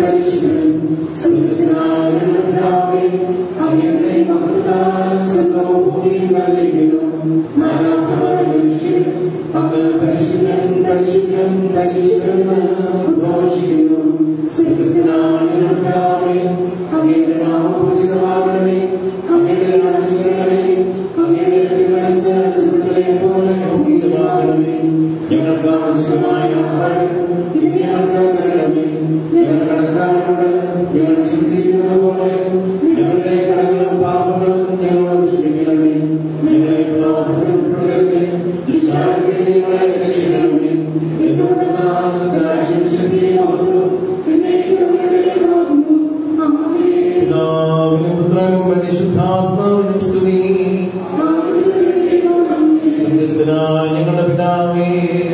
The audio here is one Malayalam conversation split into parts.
ഞങ്ങൾക്ക് ആവശ്യമായ ആഹാരം ഇനി ഞങ്ങൾക്ക് തരണമേ ഞങ്ങൾ കടക്കാരോട് ഞങ്ങൾ ചിന്തിക്കുന്നത് പോലെ ഞങ്ങളുടെ കടങ്ങളും പാപങ്ങളും ഞങ്ങളോട് ക്ഷമിക്കണമേ ഞങ്ങളെ പ്രലോഭനത്തിൽ ഉൾപ്പെടുത്തരുതേ ദുഷ്ടാരത്തിൽ ഞങ്ങളെ രക്ഷിക്കണമേ എന്തുകൊണ്ടെന്നാൽ രാജ്യം ശക്തിയും മഹത്വവും എന്നേക്കും ഞങ്ങളിലേക്കാകുന്നു. ആമേൻ. പിതാവിനും പുത്രനും പരിശുദ്ധാത്മാവിനും സ്തുതി സ്വർഗ്ഗസ്ഥനായ ഞങ്ങളുടെ പിതാവേ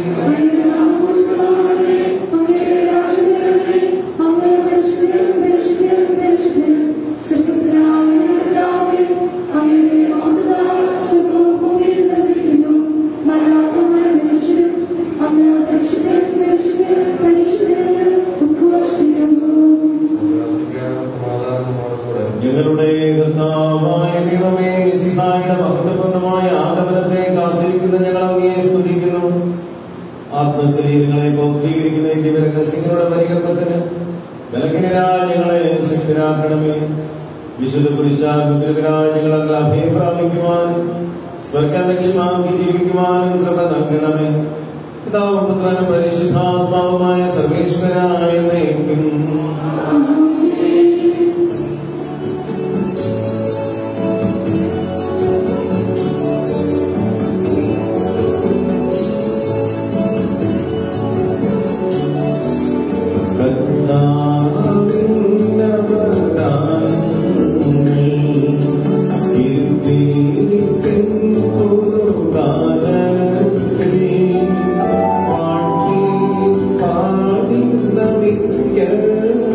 ഞങ്ങളുടെ കർത്താവായ ദൈവമേ മിശിഹായുടെ മഹത്വപൂർണ്ണമായ ആഗമനത്തെ കാത്തിരിക്കുന്ന ഞങ്ങൾ അങ്ങയെ സ്തുതിക്കുന്നു ആത്മശരീരങ്ങളെ ബൗദ്ധീകരിക്കുന്ന ദിവരഹസ്യങ്ങളുടെ പരികൽപ്പത്തിന് ബലഹീനരായ ഞങ്ങളെ ശക്തരാക്കണമേ വിശുദ്ധ പുരുഷാഗ്രതരായ ഞങ്ങൾക്ക് അഭയം പ്രാപിക്കുവാൻ സ്വർഗം ലക്ഷ്യമാക്കി ജീവിക്കുവാനും കൃപ നൽകണമേ പിതാവും പുത്രനും പരിശുദ്ധാത്മാവുമായ സർവേശ്വരായ നയിക്കും പാടി പാടി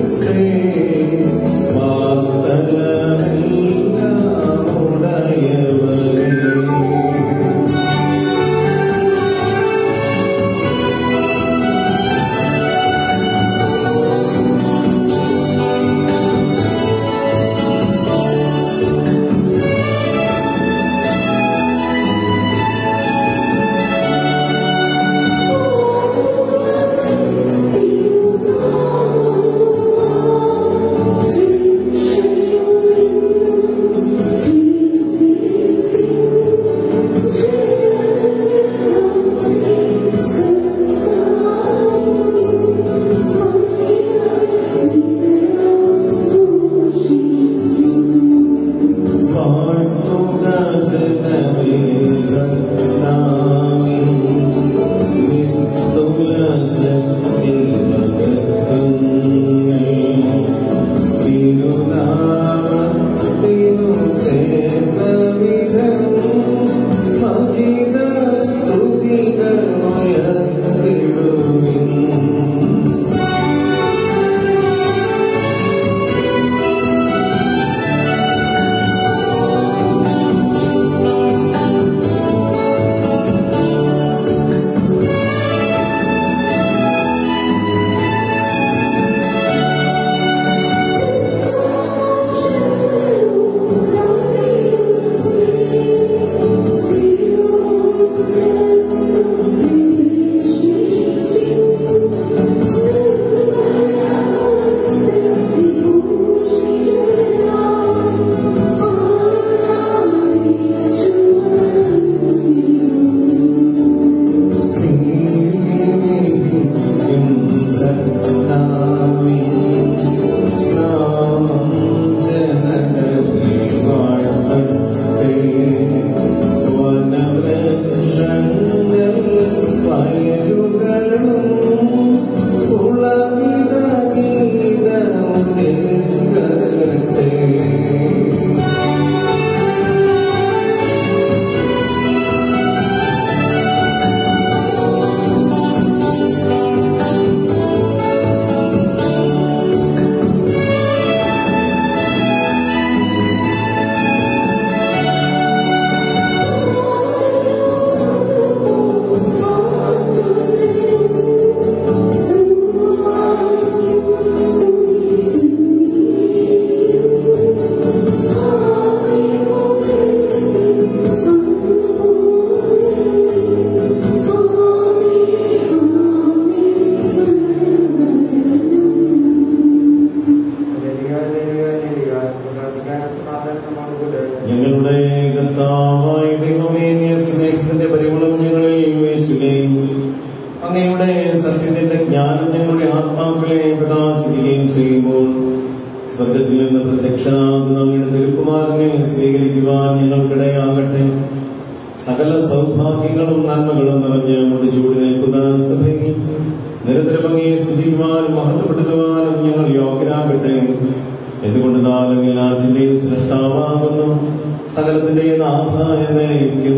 സ്വർഗത്തിൽ നിന്ന് പ്രത്യക്ഷനാകുന്ന അങ്ങയുടെ തിരുക്കുമാരനെ സ്വീകരിക്കുവാൻ ഞങ്ങൾക്കിടയാകട്ടെ സകല സൗഭാഗ്യങ്ങളും നന്മകളും നിറഞ്ഞ് മുടിച്ചൂടി നിൽക്കുന്ന സഭയ്ക്ക് നിരന്തരഭംഗിയെ സ്തുതിക്കുവാനും മഹത്വപ്പെടുത്തുവാനും ഞങ്ങൾ യോഗ്യരാകട്ടെ എന്തുകൊണ്ട് നാലും എല്ലാറ്റിന്റെയും സൃഷ്ടാവാകുന്നു സകലത്തിന്റെയും നാഥായ നയിക്കും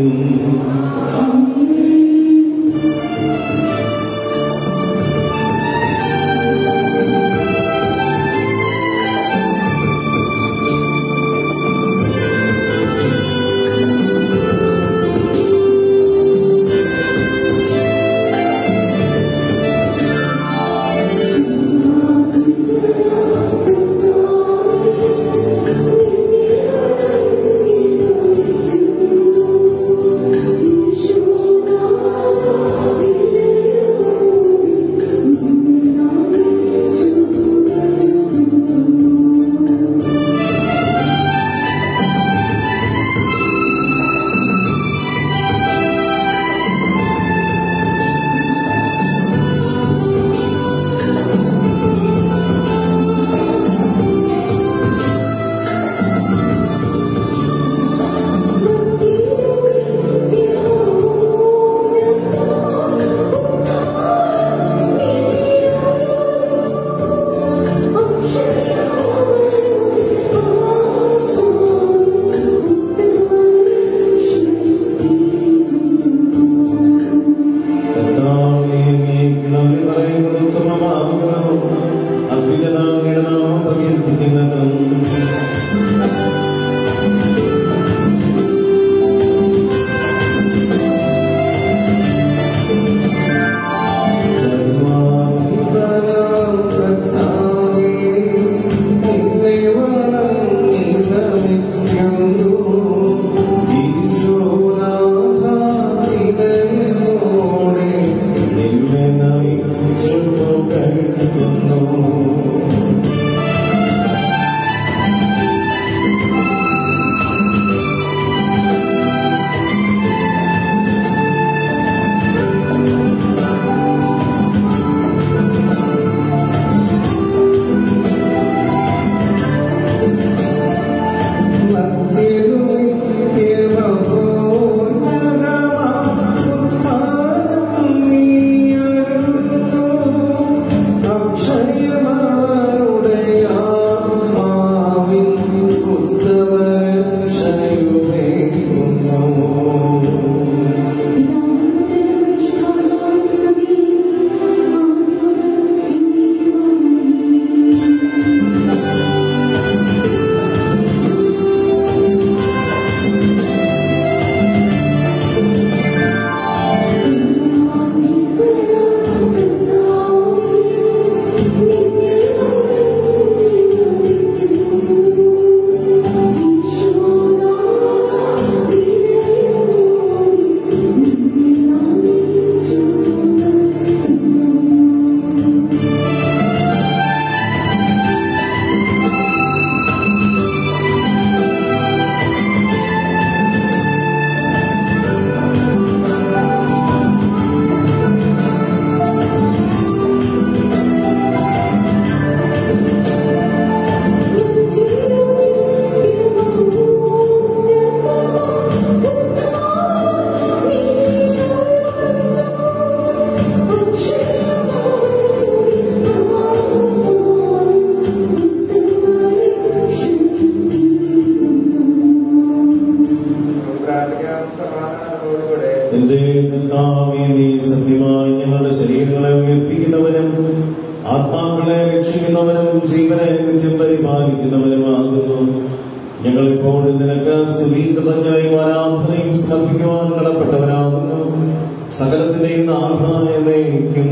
കർത്താവേ, അങ്ങേക്ക് നന്ദി പറയുന്നത് ഉത്തമമാകുന്നു. അത്യുന്നതനായ നാമം പ്രകീർത്തിക്കുന്നതും പ്രാർത്ഥിക്കാം സമാധാനത്തോടുകൂടെ എന്റെ കർത്താവേ, നീ സത്യമായി ഞങ്ങളുടെ ശരീരങ്ങളെ ഉയർപ്പിക്കുന്നവനും ആത്മാക്കളെ രക്ഷിക്കുന്നവനും ജീവനെ നിത്യം പരിപാലിക്കുന്നവനുമാകുന്നു ഞങ്ങൾ ഇപ്പോഴും നിനക്ക് സ്തുതി കൃതജ്ഞതയും ആരാധനയും സമർപ്പിക്കുവാൻ കടപ്പെട്ടവരാകുന്നു സകലത്തിന്റെയും നാഥായ നയിക്കും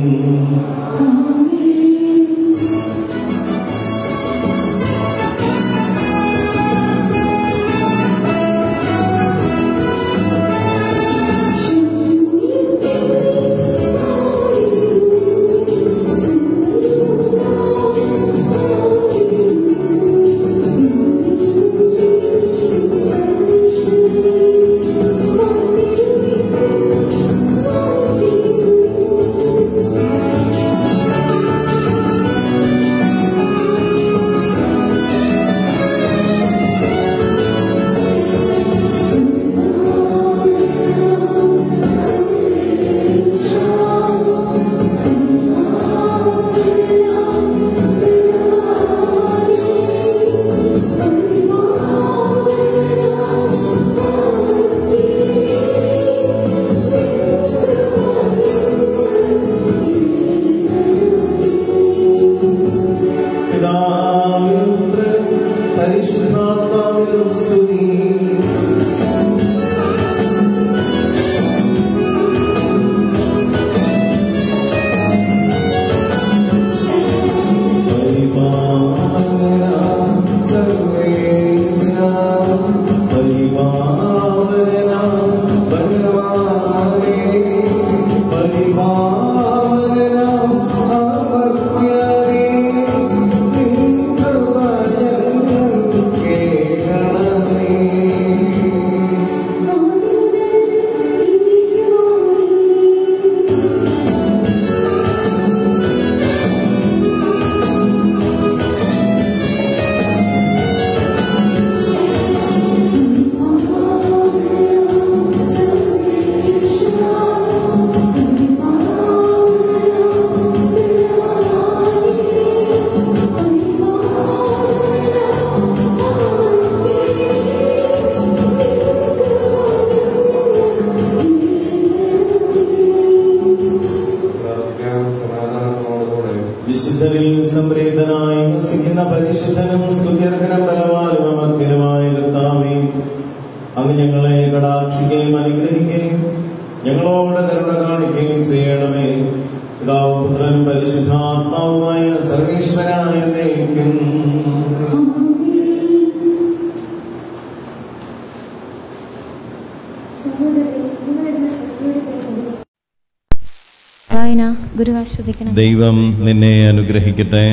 Thank പരിശുദ്ധാത്മാവിനും സ്തുതി പ്രാർത്ഥിക്കാം സമാധാനത്തോടുകൂടെ വിശുദ്ധരിൽ സംപ്രീതനായി വസിക്കുന്ന പരിശുദ്ധനും സ്തുത്യർഹനം ബലവാനും അമർത്യനുമായ കർത്താവേ അങ്ങ് ഞങ്ങളെ കടാക്ഷിക്കുകയും അനുഗ്രഹിക്കുകയും ഞങ്ങളോട് കരുണ കാണിക്കുകയും ചെയ്യണമേ പിതാവും പുത്രനും പരിശുദ്ധാത്മാവുമായ സർവീശ്വരായ നയിക്കും വായന ഗുരുവാശ്വദിക്കണം ദൈവം നിന്നെ അനുഗ്രഹിക്കട്ടെ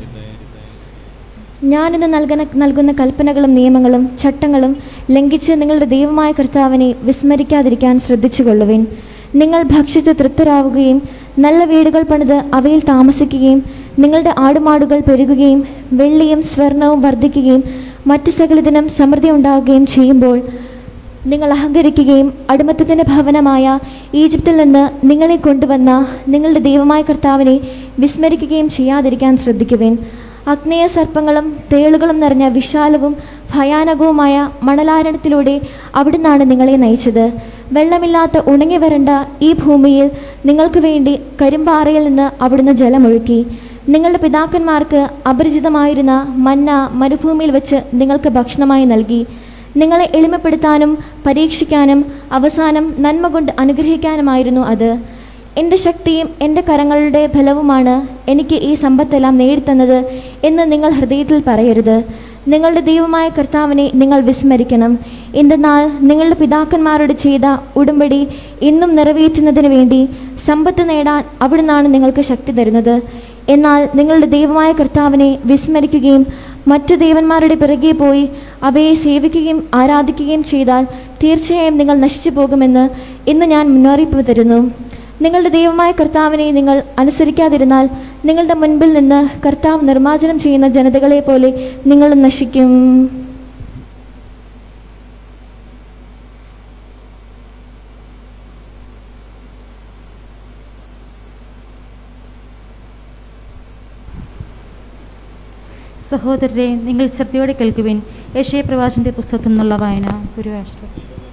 ഞാനിന്ന് നൽകുന്ന നൽകുന്ന കൽപ്പനകളും നിയമങ്ങളും ചട്ടങ്ങളും ലംഘിച്ച് നിങ്ങളുടെ ദൈവമായ കർത്താവിനെ വിസ്മരിക്കാതിരിക്കാൻ ശ്രദ്ധിച്ചുകൊള്ളുവിൻ നിങ്ങൾ ഭക്ഷിച്ച് തൃപ്തരാവുകയും നല്ല വീടുകൾ പണിത് അവയിൽ താമസിക്കുകയും നിങ്ങളുടെ ആടുമാടുകൾ പെരുകുകയും വെള്ളിയും സ്വർണവും വർദ്ധിക്കുകയും മറ്റ് സകലതിനും സമൃദ്ധി ഉണ്ടാവുകയും ചെയ്യുമ്പോൾ നിങ്ങൾ അഹങ്കരിക്കുകയും അടിമത്തത്തിൻ്റെ ഭവനമായ ഈജിപ്തിൽ നിന്ന് നിങ്ങളെ കൊണ്ടുവന്ന നിങ്ങളുടെ ദൈവമായ കർത്താവിനെ വിസ്മരിക്കുകയും ചെയ്യാതിരിക്കാൻ ശ്രദ്ധിക്കുവിൻ അഗ്നേയ സർപ്പങ്ങളും തേളുകളും നിറഞ്ഞ വിശാലവും ഭയാനകവുമായ മണലാരണത്തിലൂടെ അവിടുന്നാണ് നിങ്ങളെ നയിച്ചത് വെള്ളമില്ലാത്ത ഉണങ്ങി വരണ്ട ഈ ഭൂമിയിൽ നിങ്ങൾക്ക് വേണ്ടി കരിമ്പാറയിൽ നിന്ന് അവിടുന്ന് ജലമൊഴുക്കി നിങ്ങളുടെ പിതാക്കന്മാർക്ക് അപരിചിതമായിരുന്ന മന്ന മരുഭൂമിയിൽ വെച്ച് നിങ്ങൾക്ക് ഭക്ഷണമായി നൽകി നിങ്ങളെ എളിമപ്പെടുത്താനും പരീക്ഷിക്കാനും അവസാനം നന്മ കൊണ്ട് അനുഗ്രഹിക്കാനുമായിരുന്നു അത് എൻ്റെ ശക്തിയും എൻ്റെ കരങ്ങളുടെ ഫലവുമാണ് എനിക്ക് ഈ സമ്പത്തെല്ലാം നേടിത്തന്നത് എന്ന് നിങ്ങൾ ഹൃദയത്തിൽ പറയരുത് നിങ്ങളുടെ ദൈവമായ കർത്താവിനെ നിങ്ങൾ വിസ്മരിക്കണം എന്തെന്നാൽ നിങ്ങളുടെ പിതാക്കന്മാരോട് ചെയ്ത ഉടമ്പടി ഇന്നും നിറവേറ്റുന്നതിന് വേണ്ടി സമ്പത്ത് നേടാൻ അവിടുന്നാണ് നിങ്ങൾക്ക് ശക്തി തരുന്നത് എന്നാൽ നിങ്ങളുടെ ദൈവമായ കർത്താവിനെ വിസ്മരിക്കുകയും മറ്റു ദേവന്മാരുടെ പിറകെ പോയി അവയെ സേവിക്കുകയും ആരാധിക്കുകയും ചെയ്താൽ തീർച്ചയായും നിങ്ങൾ നശിച്ചു പോകുമെന്ന് ഇന്ന് ഞാൻ മുന്നറിയിപ്പ് തരുന്നു നിങ്ങളുടെ ദൈവമായ കർത്താവിനെ നിങ്ങൾ അനുസരിക്കാതിരുന്നാൽ നിങ്ങളുടെ മുൻപിൽ നിന്ന് കർത്താവ് നിർമ്മാർജ്ജനം ചെയ്യുന്ന ജനതകളെ പോലെ നിങ്ങൾ നശിക്കും സഹോദരരെ നിങ്ങൾ ശ്രദ്ധയോടെ കേൾക്കുവിൻ യശയ പ്രവാചന്റെ പുസ്തകത്തിൽ നിന്നുള്ള വായന ഗുരുവാഷ്ടം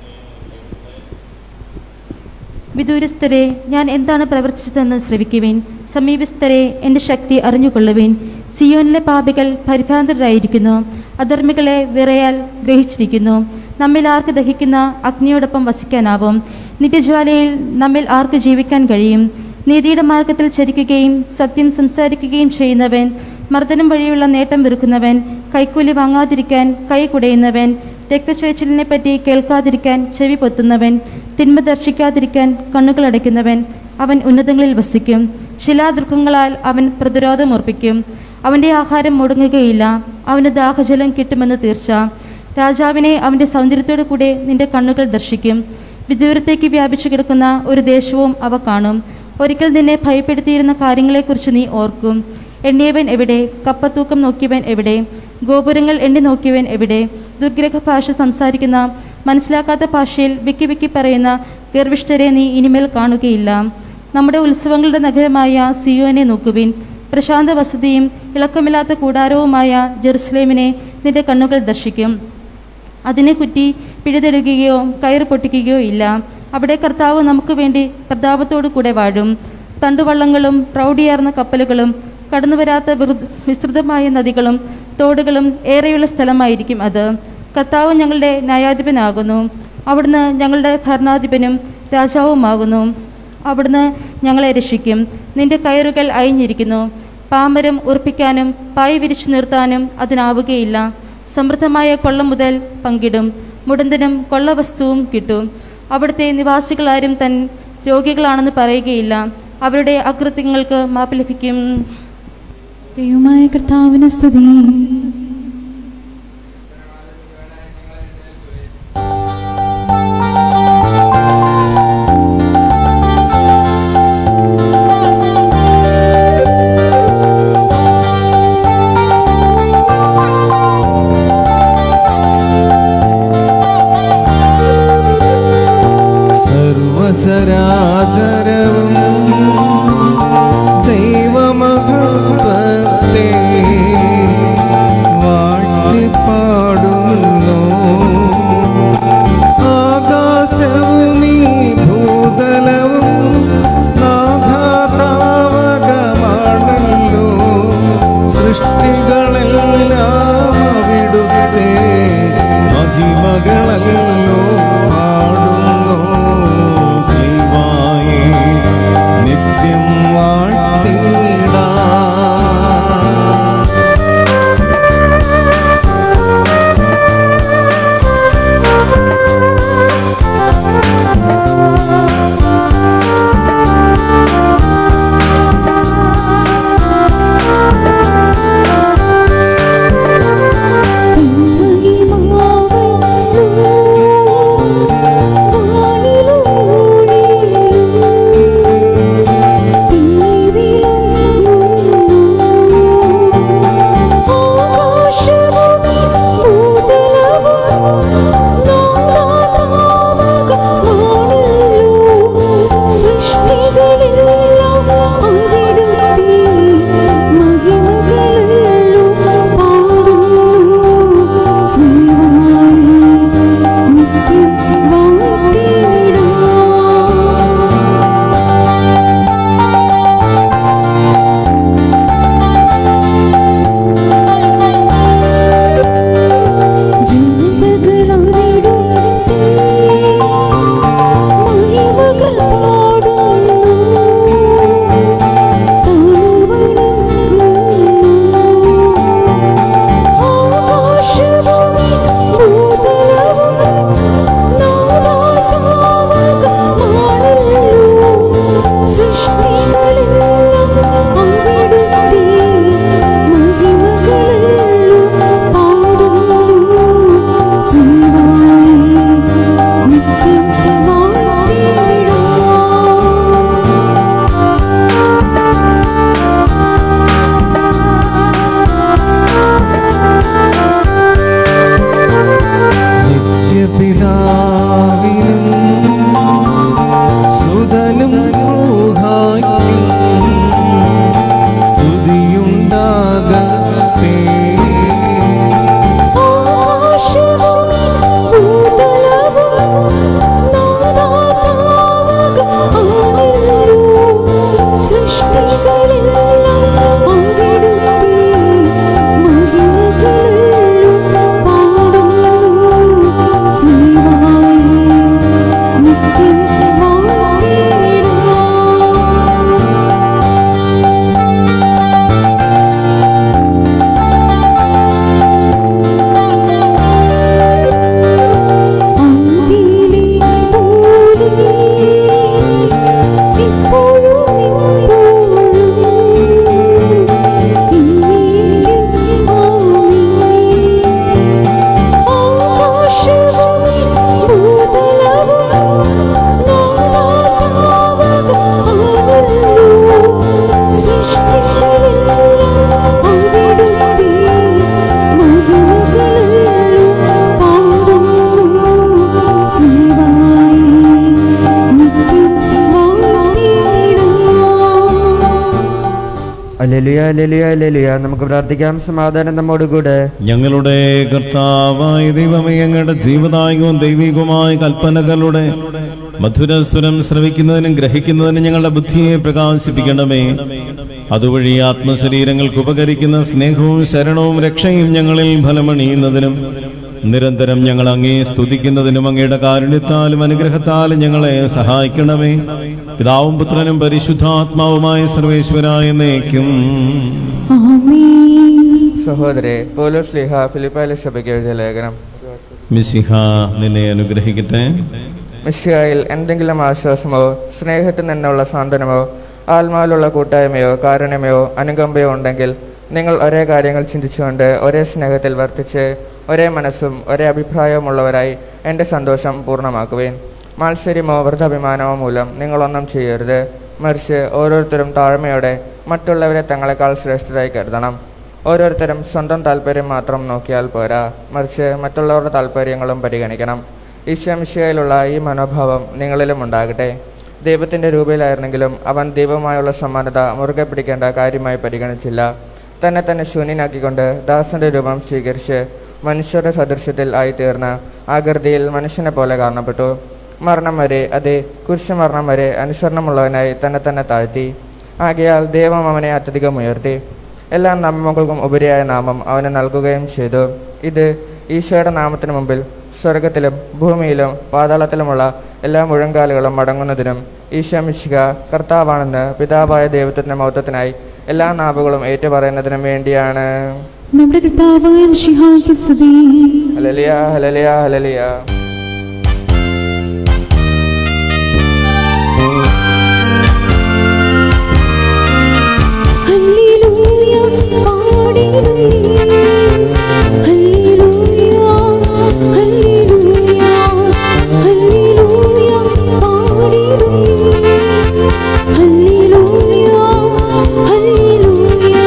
വിദൂരസ്ഥരെ ഞാൻ എന്താണ് പ്രവർത്തിച്ചതെന്ന് ശ്രവിക്കുവിൻ സമീപസ്ഥരെ എൻ്റെ ശക്തി അറിഞ്ഞുകൊള്ളുവിൻ സിയോനിലെ പാപികൾ പരിഭ്രാന്തരായിരിക്കുന്നു അധർമ്മികളെ വിറയാൽ ഗ്രഹിച്ചിരിക്കുന്നു നമ്മിൽ ആർക്ക് ദഹിക്കുന്ന അഗ്നിയോടൊപ്പം വസിക്കാനാവും നിത്യജ്വാലയിൽ നമ്മിൽ ആർക്ക് ജീവിക്കാൻ കഴിയും നീതിയുടെ മാർഗത്തിൽ ചരിക്കുകയും സത്യം സംസാരിക്കുകയും ചെയ്യുന്നവൻ മർദ്ദനം വഴിയുള്ള നേട്ടം വെറുക്കുന്നവൻ കൈക്കൂലി വാങ്ങാതിരിക്കാൻ കൈ കുടയുന്നവൻ രക്തച്ചൊരിച്ചിലിനെ പറ്റി കേൾക്കാതിരിക്കാൻ ചെവി പൊത്തുന്നവൻ തിന്മ ദർശിക്കാതിരിക്കാൻ കണ്ണുകൾ അടയ്ക്കുന്നവൻ അവൻ ഉന്നതങ്ങളിൽ വസിക്കും ശിലാദുർഗങ്ങളാൽ അവൻ പ്രതിരോധം ഉറപ്പിക്കും അവൻ്റെ ആഹാരം മുടങ്ങുകയില്ല അവന് ദാഹജലം കിട്ടുമെന്ന് തീർച്ച രാജാവിനെ അവൻ്റെ സൗന്ദര്യത്തോടു കൂടെ നിന്റെ കണ്ണുകൾ ദർശിക്കും വിദൂരത്തേക്ക് വ്യാപിച്ചു കിടക്കുന്ന ഒരു ദേശവും അവ കാണും ഒരിക്കൽ നിന്നെ ഭയപ്പെടുത്തിയിരുന്ന കാര്യങ്ങളെക്കുറിച്ച് നീ ഓർക്കും എണ്ണിയവൻ എവിടെ കപ്പത്തൂക്കം നോക്കിയവൻ എവിടെ ഗോപുരങ്ങൾ എണ്ണി നോക്കിയവൻ എവിടെ ദുർഗ്രഹ ഭാഷ സംസാരിക്കുന്ന മനസ്സിലാക്കാത്ത ഭാഷയിൽ വിക്കി വിക്കി പറയുന്ന ഗർവിഷ്ഠരെ നീ ഇനിമേൽ കാണുകയില്ല നമ്മുടെ ഉത്സവങ്ങളുടെ നഗരമായ സിയോനെ നോക്കുവിൻ പ്രശാന്ത വസതിയും ഇളക്കമില്ലാത്ത കൂടാരവുമായ ജെറുസലേമിനെ നിന്റെ കണ്ണുകൾ ദർശിക്കും അതിനെ കുറ്റി പിഴുതെടുക്കുകയോ കയറ് പൊട്ടിക്കുകയോ ഇല്ല അവിടെ കർത്താവ് നമുക്ക് വേണ്ടി പ്രതാപത്തോടു കൂടെ വാഴും തണ്ടുവള്ളങ്ങളും പ്രൗഢിയാർന്ന കപ്പലുകളും കടന്നുവരാത്ത വിറു- വിസ്തൃതമായ നദികളും തോടുകളും ഏറെയുള്ള സ്ഥലമായിരിക്കും അത് കർത്താവ് ഞങ്ങളുടെ ന്യായാധിപനാകുന്നു അവിടുന്ന് ഞങ്ങളുടെ ഭരണാധിപനും രാജാവുമാകുന്നു അവിടുന്ന് ഞങ്ങളെ രക്ഷിക്കും നിന്റെ കയറുകൾ അയഞ്ഞിരിക്കുന്നു പാമരം ഉറപ്പിക്കാനും പായ് വിരിച്ചു നിർത്താനും അതിനാവുകയില്ല സമൃദ്ധമായ കൊള്ള മുതൽ പങ്കിടും മുടന്തനും കൊള്ളവസ്തുവും കിട്ടും അവിടുത്തെ നിവാസികളാരും തൻ രോഗികളാണെന്ന് പറയുകയില്ല അവരുടെ അകൃത്യങ്ങൾക്ക് മാപ്പ് ലഭിക്കും ദൈവമായ കർത്താവിന് സ്തുതി സർവചരാചരവും ദൈവമഹത്വത്തെ വാഴ്ത്തിപ്പാടുന്നു ആകാശവും ഈ ഭൂതലവും നാഥാതാവകമാണല്ലോ സൃഷ്ടികളെല്ലാം അവിടുത്തെ മഹിമകളല്ലോ പാടുന്നു ശ്രീവായേ നിത്യം വാഴ്ത്തിടാ നിത്യപിതാവിനും സുതനും റൂഹായ്ക്കും സ്തുതിയുണ്ടാകട്ടെ അലലുയ അലലുയ അലലുയ നമുക്ക് പ്രാർത്ഥിക്കാം സമാധാനം നമ്മോടുകൂടെ ഞങ്ങളുടെ കർത്താവായ ദൈവമേ അങ്ങയുടെ ജീവദായകവും ദൈവികവുമായ കൽപ്പനകളുടെ മധുരസ്വരം ശ്രവിക്കുന്നതിനും ഗ്രഹിക്കുന്നതിനും ഞങ്ങളുടെ ബുദ്ധിയെ പ്രകാശിപ്പിക്കണമേ അതുവഴി ആത്മശരീരങ്ങൾക്ക് ഉപകരിക്കുന്ന സ്നേഹവും ശരണവും രക്ഷയും ഞങ്ങളിൽ ഫലമണിയുന്നതിനും നിരന്തരം ഞങ്ങൾ അങ്ങേ സ്തുതിക്കുന്നതിനും അങ്ങയുടെ കാരുണ്യത്താലും അനുഗ്രഹത്താലും ഞങ്ങളെ സഹായിക്കണമേ പിതാവും പുത്രനും പരിശുദ്ധാത്മാവുമായ സർവേശ്വരായ എന്നേക്കും ആമേൻ സഹോദരെ പോലോസ് ലിഹ ഫിലിപ്പായ സഭയ്ക്ക് എഴുതിയ ലേഖനം മിസിഹ നിന്നെ അനുഗ്രഹിക്കട്ടെ മിശിഹായിൽ എന്തെങ്കിലും ആശ്വാസമോ സ്നേഹത്തിൽ നിന്നുള്ള സാന്ത്വനമോ ആത്മാവിലുള്ള കൂട്ടായ്മയോ കാരുണ്യമയോ അനുകമ്പയോ ഉണ്ടെങ്കിൽ നിങ്ങൾ ഒരേ കാര്യങ്ങൾ ചിന്തിച്ചുകൊണ്ട് ഒരേ സ്നേഹത്തിൽ വർത്തിച്ച് ഒരേ മനസ്സും ഒരേ അഭിപ്രായവുമുള്ളവരായി എൻ്റെ സന്തോഷം പൂർണ്ണമാക്കുവേൻ മാത്സര്യമോ വൃദ്ധാഭിമാനമോ മൂലം നിങ്ങളൊന്നും ചെയ്യരുത് മറിച്ച് ഓരോരുത്തരും താഴ്മയോടെ മറ്റുള്ളവരെ തങ്ങളെക്കാൾ ശ്രേഷ്ഠരായി കരുതണം ഓരോരുത്തരും സ്വന്തം താല്പര്യം മാത്രം നോക്കിയാൽ പോരാ മറിച്ച് മറ്റുള്ളവരുടെ താല്പര്യങ്ങളും പരിഗണിക്കണം ഈശ്വമിശയിലുള്ള ഈ മനോഭാവം നിങ്ങളിലും ഉണ്ടാകട്ടെ ദൈവത്തിൻ്റെ രൂപയിലായിരുന്നെങ്കിലും അവൻ ദൈവമായുള്ള സമാനത മുറുകെ പിടിക്കേണ്ട കാര്യമായി പരിഗണിച്ചില്ല തന്നെ തന്നെ ശൂന്യനാക്കിക്കൊണ്ട് ദാസന്റെ രൂപം സ്വീകരിച്ച് മനുഷ്യരുടെ സദൃശ്യത്തിൽ ആയിത്തീർന്ന ആകൃതിയിൽ മനുഷ്യനെ പോലെ കാണപ്പെട്ടു മരണം വരെ അതെ കുരിശുമരണം വരെ അനുസരണമുള്ളവനായി തന്നെ തന്നെ താഴ്ത്തി ആകയാൽ ദൈവം അവനെ അത്യധികം ഉയർത്തി എല്ലാ നാമങ്ങൾക്കും ഉപരിയായ നാമം അവന് നൽകുകയും ചെയ്തു ഇത് ഈശോയുടെ നാമത്തിന് മുമ്പിൽ സ്വർഗത്തിലും ഭൂമിയിലും പാതാളത്തിലുമുള്ള എല്ലാ മുഴങ്കാലുകളും മടങ്ങുന്നതിനും ഈശോ മിശിക കർത്താവാണെന്ന് പിതാവായ ദൈവത്തിന്റെ മൗത്വത്തിനായി എല്ലാ നാവുകളും ഏറ്റുപറയുന്നതിനും വേണ്ടിയാണ് നമ്മുടെ കർത്താവായ മിശിഹായ്ക്ക് സ്തുതി ഹലലിയ ഹലലിയ ഹലലിയ ഹല്ലേലൂയ പാടിടുന്നേ ഹല്ലേലൂയ ഹല്ലേലൂയ ഹല്ലേലൂയ പാടിടുന്നേ ഹല്ലേലൂയ ഹല്ലേലൂയ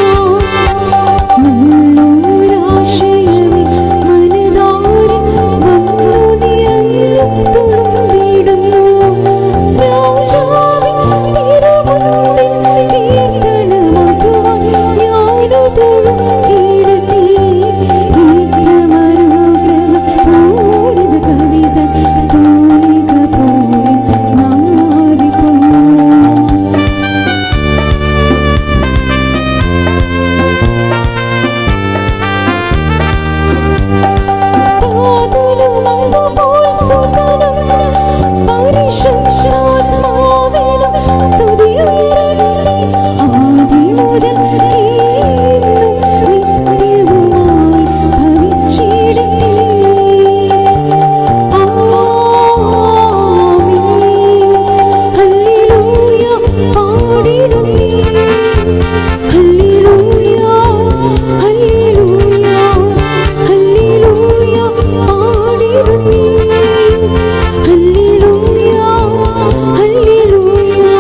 മുന്നൂരാശയമേ മനതാരിൽ വന്നുതിയങ്ങ് തുളുമ്പിടുന്നു രാജാവിൻ തിരുമുൻപിൽ കീർത്തനമാക്കുവാൻ ഞാനു തുളുമ്പിടട്ടെ. നിത്യമനുഗ്രഹം പൂരിത കവിത തൂലിക പോലെ നാരിക്കുന്നു പാതുലുമതുപോൽ സുതനും പരിശുദ്ധാത്മാവിനും സ്തുതിയുയരട്ടെ. ആദിമുതൽ എന്നും നിത്യവുമായി ഭവിച്ചിടട്ടെ. ആമേൻ. ഹല്ലേലൂയ പാടിടുന്നേ. ഹല്ലേലൂയ ഹല്ലേലൂയ ഹല്ലേലൂയ പാടിടുന്നേ. ഹല്ലേലൂയ ഹല്ലേലൂയ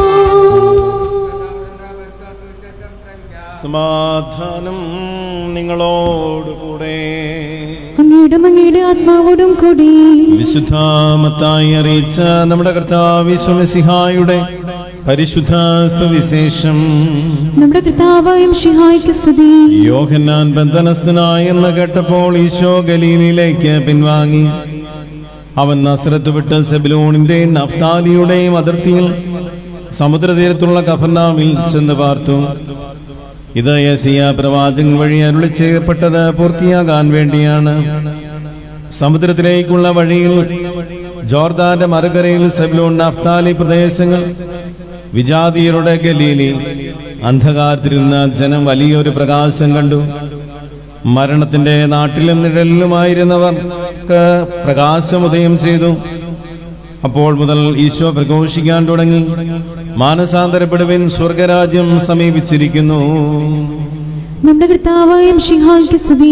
സമാധാനം നിങ്ങളോടുകൂടെ അങ്ങയുടെ അങ്ങയുടെ ആത്മാവോടും കൂടി വിശുദ്ധാമത്തായി അറിയിച്ച നമ്മുടെ കർത്താവ് വിശ്വമസിഹായുടെ പരിശുദ്ധ സുവിശേഷം നമ്മുടെ കർത്താവായ മിശിഹായ്ക്ക് സ്തുതി യോഹന്നാൻ ബന്ധനസ്ഥനായെന്ന് കേട്ടപ്പോൾ ഈശോ ഗലീലയിലേക്ക് പിൻവാങ്ങി അവൻ നസ്രത്ത് വിട്ട് സെബിലോണിന്റെയും നഫ്താലിയുടെയും അതിർത്തിയിൽ സമുദ്രതീരത്തുള്ള കഫർനാമിൽ ചെന്ന് പാർത്തു ഇത് യസിയ പ്രവാചകൻ വഴി അരുളി ചെയ്യപ്പെട്ടത് പൂർത്തിയാകാൻ വേണ്ടിയാണ് സമുദ്രത്തിലേക്കുള്ള വഴിയിൽ ജോർദാന്റെ മറുകരയിൽ സെബ്ലോൺ നഫ്താലി പ്രദേശങ്ങൾ വിജാതീയരുടെ ഗലീലി അന്ധകാരത്തിരുന്ന ജനം വലിയൊരു പ്രകാശം കണ്ടു മരണത്തിന്റെ നാട്ടിലും നിഴലിലുമായിരുന്നവർക്ക് പ്രകാശമുദയം ചെയ്തു അപ്പോൾ മുതൽ ഈശോ പ്രഘോഷിക്കാൻ തുടങ്ങി മാനസാന്തരപ്പെടുവിൻ സ്വർഗരാജ്യം സമീപിച്ചിരിക്കുന്നു നമ്മുടെ കർത്താവായ മിശിഹായ്ക്ക് സ്തുതി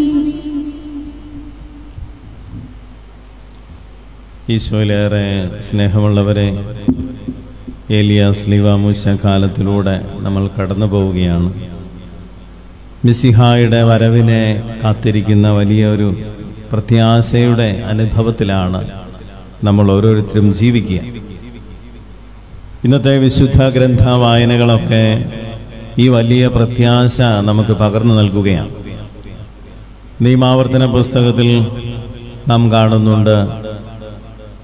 ഈശോയിലേറെ സ്നേഹമുള്ളവരെ ഏലിയാസ് ലിവാമൂശ കാലത്തിലൂടെ നമ്മൾ കടന്നു പോവുകയാണ് മിസിഹായുടെ വരവിനെ കാത്തിരിക്കുന്ന വലിയൊരു പ്രത്യാശയുടെ അനുഭവത്തിലാണ് നമ്മൾ ഓരോരുത്തരും ജീവിക്കുക ഇന്നത്തെ വിശുദ്ധ ഗ്രന്ഥ വായനകളൊക്കെ ഈ വലിയ പ്രത്യാശ നമുക്ക് പകർന്നു നൽകുകയാണ് നിയമാവർത്തന പുസ്തകത്തിൽ നാം കാണുന്നുണ്ട്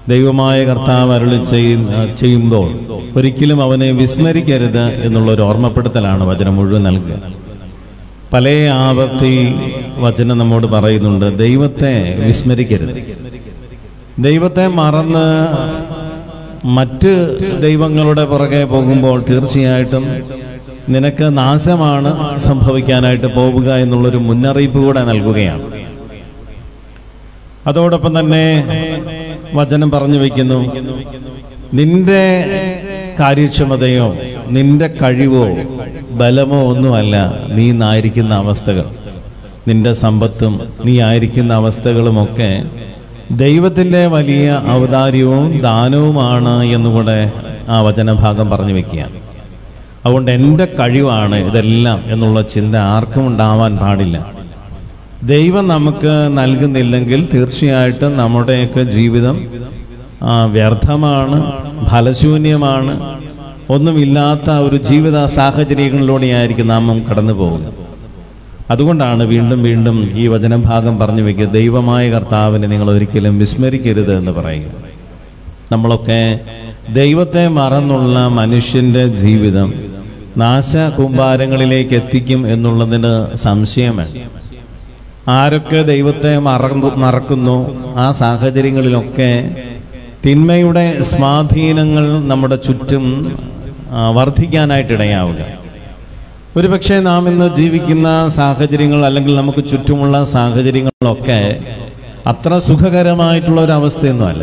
ദൈവമായ കർത്താവ് അരുളി ചെയ്യുന്ന ചെയ്യുമ്പോൾ ഒരിക്കലും അവനെ വിസ്മരിക്കരുത് എന്നുള്ള ഒരു ഓർമ്മപ്പെടുത്തലാണ് വചനം മുഴുവൻ നൽകുക പല ആവർത്തി വചനം നമ്മോട് പറയുന്നുണ്ട് ദൈവത്തെ വിസ്മരിക്കരുത് ദൈവത്തെ മറന്ന് മറ്റ് ദൈവങ്ങളുടെ പുറകെ പോകുമ്പോൾ തീർച്ചയായിട്ടും നിനക്ക് നാശമാണ് സംഭവിക്കാനായിട്ട് പോവുക എന്നുള്ളൊരു മുന്നറിയിപ്പ് കൂടെ നൽകുകയാണ് അതോടൊപ്പം തന്നെ വചനം പറഞ്ഞു വയ്ക്കുന്നു നിന്റെ കാര്യക്ഷമതയോ നിന്റെ കഴിവോ ബലമോ ഒന്നുമല്ല നീ ഇന്നായിരിക്കുന്ന അവസ്ഥകൾ നിന്റെ സമ്പത്തും നീ ആയിരിക്കുന്ന അവസ്ഥകളുമൊക്കെ ദൈവത്തിൻ്റെ വലിയ ഔദാര്യവും ദാനവുമാണ് എന്നുകൂടെ ആ വചനഭാഗം പറഞ്ഞു വെക്കുകയാണ് അതുകൊണ്ട് എൻ്റെ കഴിവാണ് ഇതെല്ലാം എന്നുള്ള ചിന്ത ആർക്കും ഉണ്ടാവാൻ പാടില്ല ദൈവം നമുക്ക് നൽകുന്നില്ലെങ്കിൽ തീർച്ചയായിട്ടും നമ്മുടെയൊക്കെ ജീവിതം ആ, വ്യർത്ഥമാണ് ഫലശൂന്യമാണ് ഒന്നുമില്ലാത്ത ഒരു ജീവിത സാഹചര്യങ്ങളിലൂടെയായിരിക്കും നാം കടന്നു പോകുന്നത് അതുകൊണ്ടാണ് വീണ്ടും വീണ്ടും ഈ വചനഭാഗം പറഞ്ഞു വെക്കുക ദൈവമായ കർത്താവിനെ നിങ്ങൾ ഒരിക്കലും വിസ്മരിക്കരുത് എന്ന് പറയുക നമ്മളൊക്കെ ദൈവത്തെ മറന്നുള്ള മനുഷ്യന്റെ ജീവിതം നാശ കൂമ്പാരങ്ങളിലേക്ക് എത്തിക്കും എന്നുള്ളതിന് സംശയം വേണ്ട ആരൊക്കെ ദൈവത്തെ മറന്നു മറക്കുന്നു ആ സാഹചര്യങ്ങളിലൊക്കെ തിന്മയുടെ സ്വാധീനങ്ങൾ നമ്മുടെ ചുറ്റും ആ, വർദ്ധിക്കാനായിട്ടിടയാവുക ഒരുപക്ഷെ നാം ഇന്ന് ജീവിക്കുന്ന സാഹചര്യങ്ങൾ അല്ലെങ്കിൽ നമുക്ക് ചുറ്റുമുള്ള സാഹചര്യങ്ങളൊക്കെ അത്ര സുഖകരമായിട്ടുള്ള ഒരു അവസ്ഥയൊന്നുമല്ല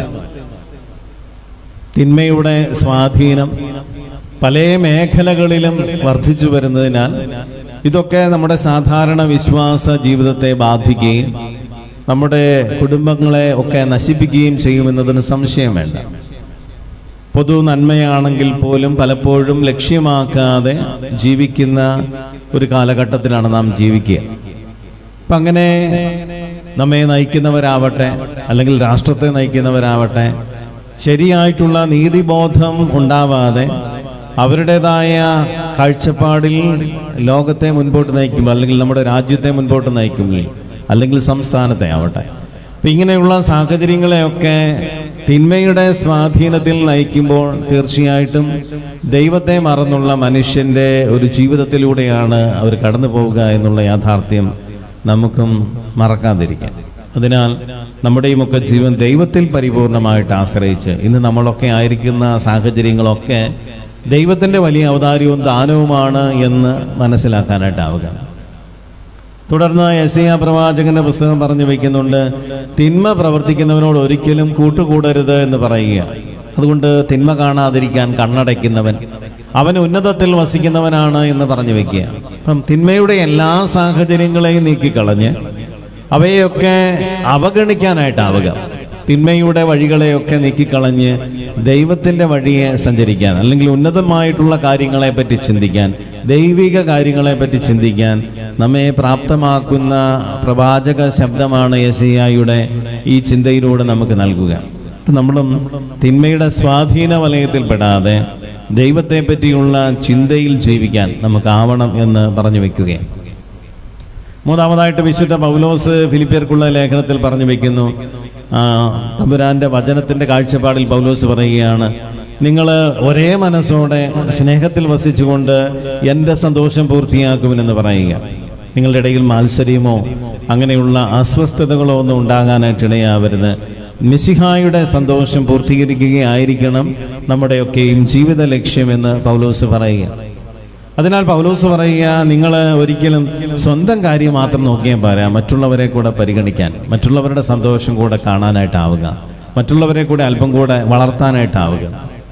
തിന്മയുടെ സ്വാധീനം പല മേഖലകളിലും വർദ്ധിച്ചു വരുന്നതിനാൽ ഇതൊക്കെ നമ്മുടെ സാധാരണ വിശ്വാസ ജീവിതത്തെ ബാധിക്കുകയും നമ്മുടെ കുടുംബങ്ങളെ ഒക്കെ നശിപ്പിക്കുകയും ചെയ്യുമെന്നതിന് സംശയം വേണ്ട പൊതു നന്മയാണെങ്കിൽ പോലും പലപ്പോഴും ലക്ഷ്യമാക്കാതെ ജീവിക്കുന്ന ഒരു കാലഘട്ടത്തിലാണ് നാം ജീവിക്കുക അപ്പം അങ്ങനെ നമ്മെ നയിക്കുന്നവരാവട്ടെ അല്ലെങ്കിൽ രാഷ്ട്രത്തെ നയിക്കുന്നവരാവട്ടെ ശരിയായിട്ടുള്ള നീതിബോധം ഉണ്ടാവാതെ അവരുടേതായ കാഴ്ചപ്പാടിൽ ലോകത്തെ മുൻപോട്ട് നയിക്കുമ്പോൾ അല്ലെങ്കിൽ നമ്മുടെ രാജ്യത്തെ മുൻപോട്ട് നയിക്കുമ്പോൾ അല്ലെങ്കിൽ സംസ്ഥാനത്തെ ആവട്ടെ അപ്പം ഇങ്ങനെയുള്ള സാഹചര്യങ്ങളെയൊക്കെ തിന്മയുടെ സ്വാധീനത്തിൽ നയിക്കുമ്പോൾ തീർച്ചയായിട്ടും ദൈവത്തെ മറന്നുള്ള മനുഷ്യന്റെ ഒരു ജീവിതത്തിലൂടെയാണ് അവർ കടന്നു പോവുക എന്നുള്ള യാഥാർത്ഥ്യം നമുക്കും മറക്കാതിരിക്കാം അതിനാൽ നമ്മുടെയുമൊക്കെ ജീവൻ ദൈവത്തിൽ പരിപൂർണമായിട്ട് ആശ്രയിച്ച് ഇന്ന് നമ്മളൊക്കെ ആയിരിക്കുന്ന സാഹചര്യങ്ങളൊക്കെ ദൈവത്തിൻ്റെ വലിയ ഔദാര്യവും ദാനവുമാണ് എന്ന് മനസ്സിലാക്കാനായിട്ടാവുക തുടർന്ന് യസിയ പ്രവാചകന്റെ പുസ്തകം പറഞ്ഞു വയ്ക്കുന്നുണ്ട് തിന്മ പ്രവർത്തിക്കുന്നവനോട് ഒരിക്കലും കൂട്ടുകൂടരുത് എന്ന് പറയുക അതുകൊണ്ട് തിന്മ കാണാതിരിക്കാൻ കണ്ണടയ്ക്കുന്നവൻ അവൻ ഉന്നതത്തിൽ വസിക്കുന്നവനാണ് എന്ന് പറഞ്ഞു വെക്കുക അപ്പം തിന്മയുടെ എല്ലാ സാഹചര്യങ്ങളെയും നീക്കിക്കളഞ്ഞ് അവയെയൊക്കെ അവഗണിക്കാനായിട്ടാവുക തിന്മയുടെ വഴികളെയൊക്കെ നീക്കിക്കളഞ്ഞ് ദൈവത്തിൻ്റെ വഴിയെ സഞ്ചരിക്കാൻ അല്ലെങ്കിൽ ഉന്നതമായിട്ടുള്ള കാര്യങ്ങളെ പറ്റി ചിന്തിക്കാൻ ദൈവിക കാര്യങ്ങളെ പറ്റി ചിന്തിക്കാൻ നമ്മെ പ്രാപ്തമാക്കുന്ന പ്രവാചക ശബ്ദമാണ് യശയ്യായുടെ ഈ ചിന്തയിലൂടെ നമുക്ക് നൽകുക നമ്മളും തിന്മയുടെ സ്വാധീന വലയത്തിൽപ്പെടാതെ ദൈവത്തെ പറ്റിയുള്ള ചിന്തയിൽ ജീവിക്കാൻ നമുക്കാവണം എന്ന് പറഞ്ഞു വെക്കുകയാണ് മൂന്നാമതായിട്ട് വിശുദ്ധ പൗലോസ് ഫിലിപ്പിയർക്കുള്ള ലേഖനത്തിൽ പറഞ്ഞു വെക്കുന്നു ആ, തമ്പുരാന്റെ വചനത്തിന്റെ കാഴ്ചപ്പാടിൽ പൗലോസ് പറയുകയാണ് നിങ്ങൾ ഒരേ മനസ്സോടെ സ്നേഹത്തിൽ വസിച്ചുകൊണ്ട് എൻ്റെ സന്തോഷം പൂർത്തിയാക്കുമെന്ന് പറയുക നിങ്ങളുടെ ഇടയിൽ മാത്സര്യമോ അങ്ങനെയുള്ള അസ്വസ്ഥതകളോ ഒന്നും ഉണ്ടാകാനായിട്ട് ഇടയാവരുത് മിശിഹായുടെ സന്തോഷം പൂർത്തീകരിക്കുകയായിരിക്കണം നമ്മുടെയൊക്കെയും ജീവിത ലക്ഷ്യമെന്ന് പൗലോസ് പറയുക അതിനാൽ പൗലോസ് പറയുക നിങ്ങൾ ഒരിക്കലും സ്വന്തം കാര്യം മാത്രം നോക്കിയാൽ പോരാ മറ്റുള്ളവരെ കൂടെ പരിഗണിക്കാൻ മറ്റുള്ളവരുടെ സന്തോഷം കൂടെ കാണാനായിട്ടാവുക മറ്റുള്ളവരെ കൂടെ അല്പം കൂടെ വളർത്താനായിട്ടാവുക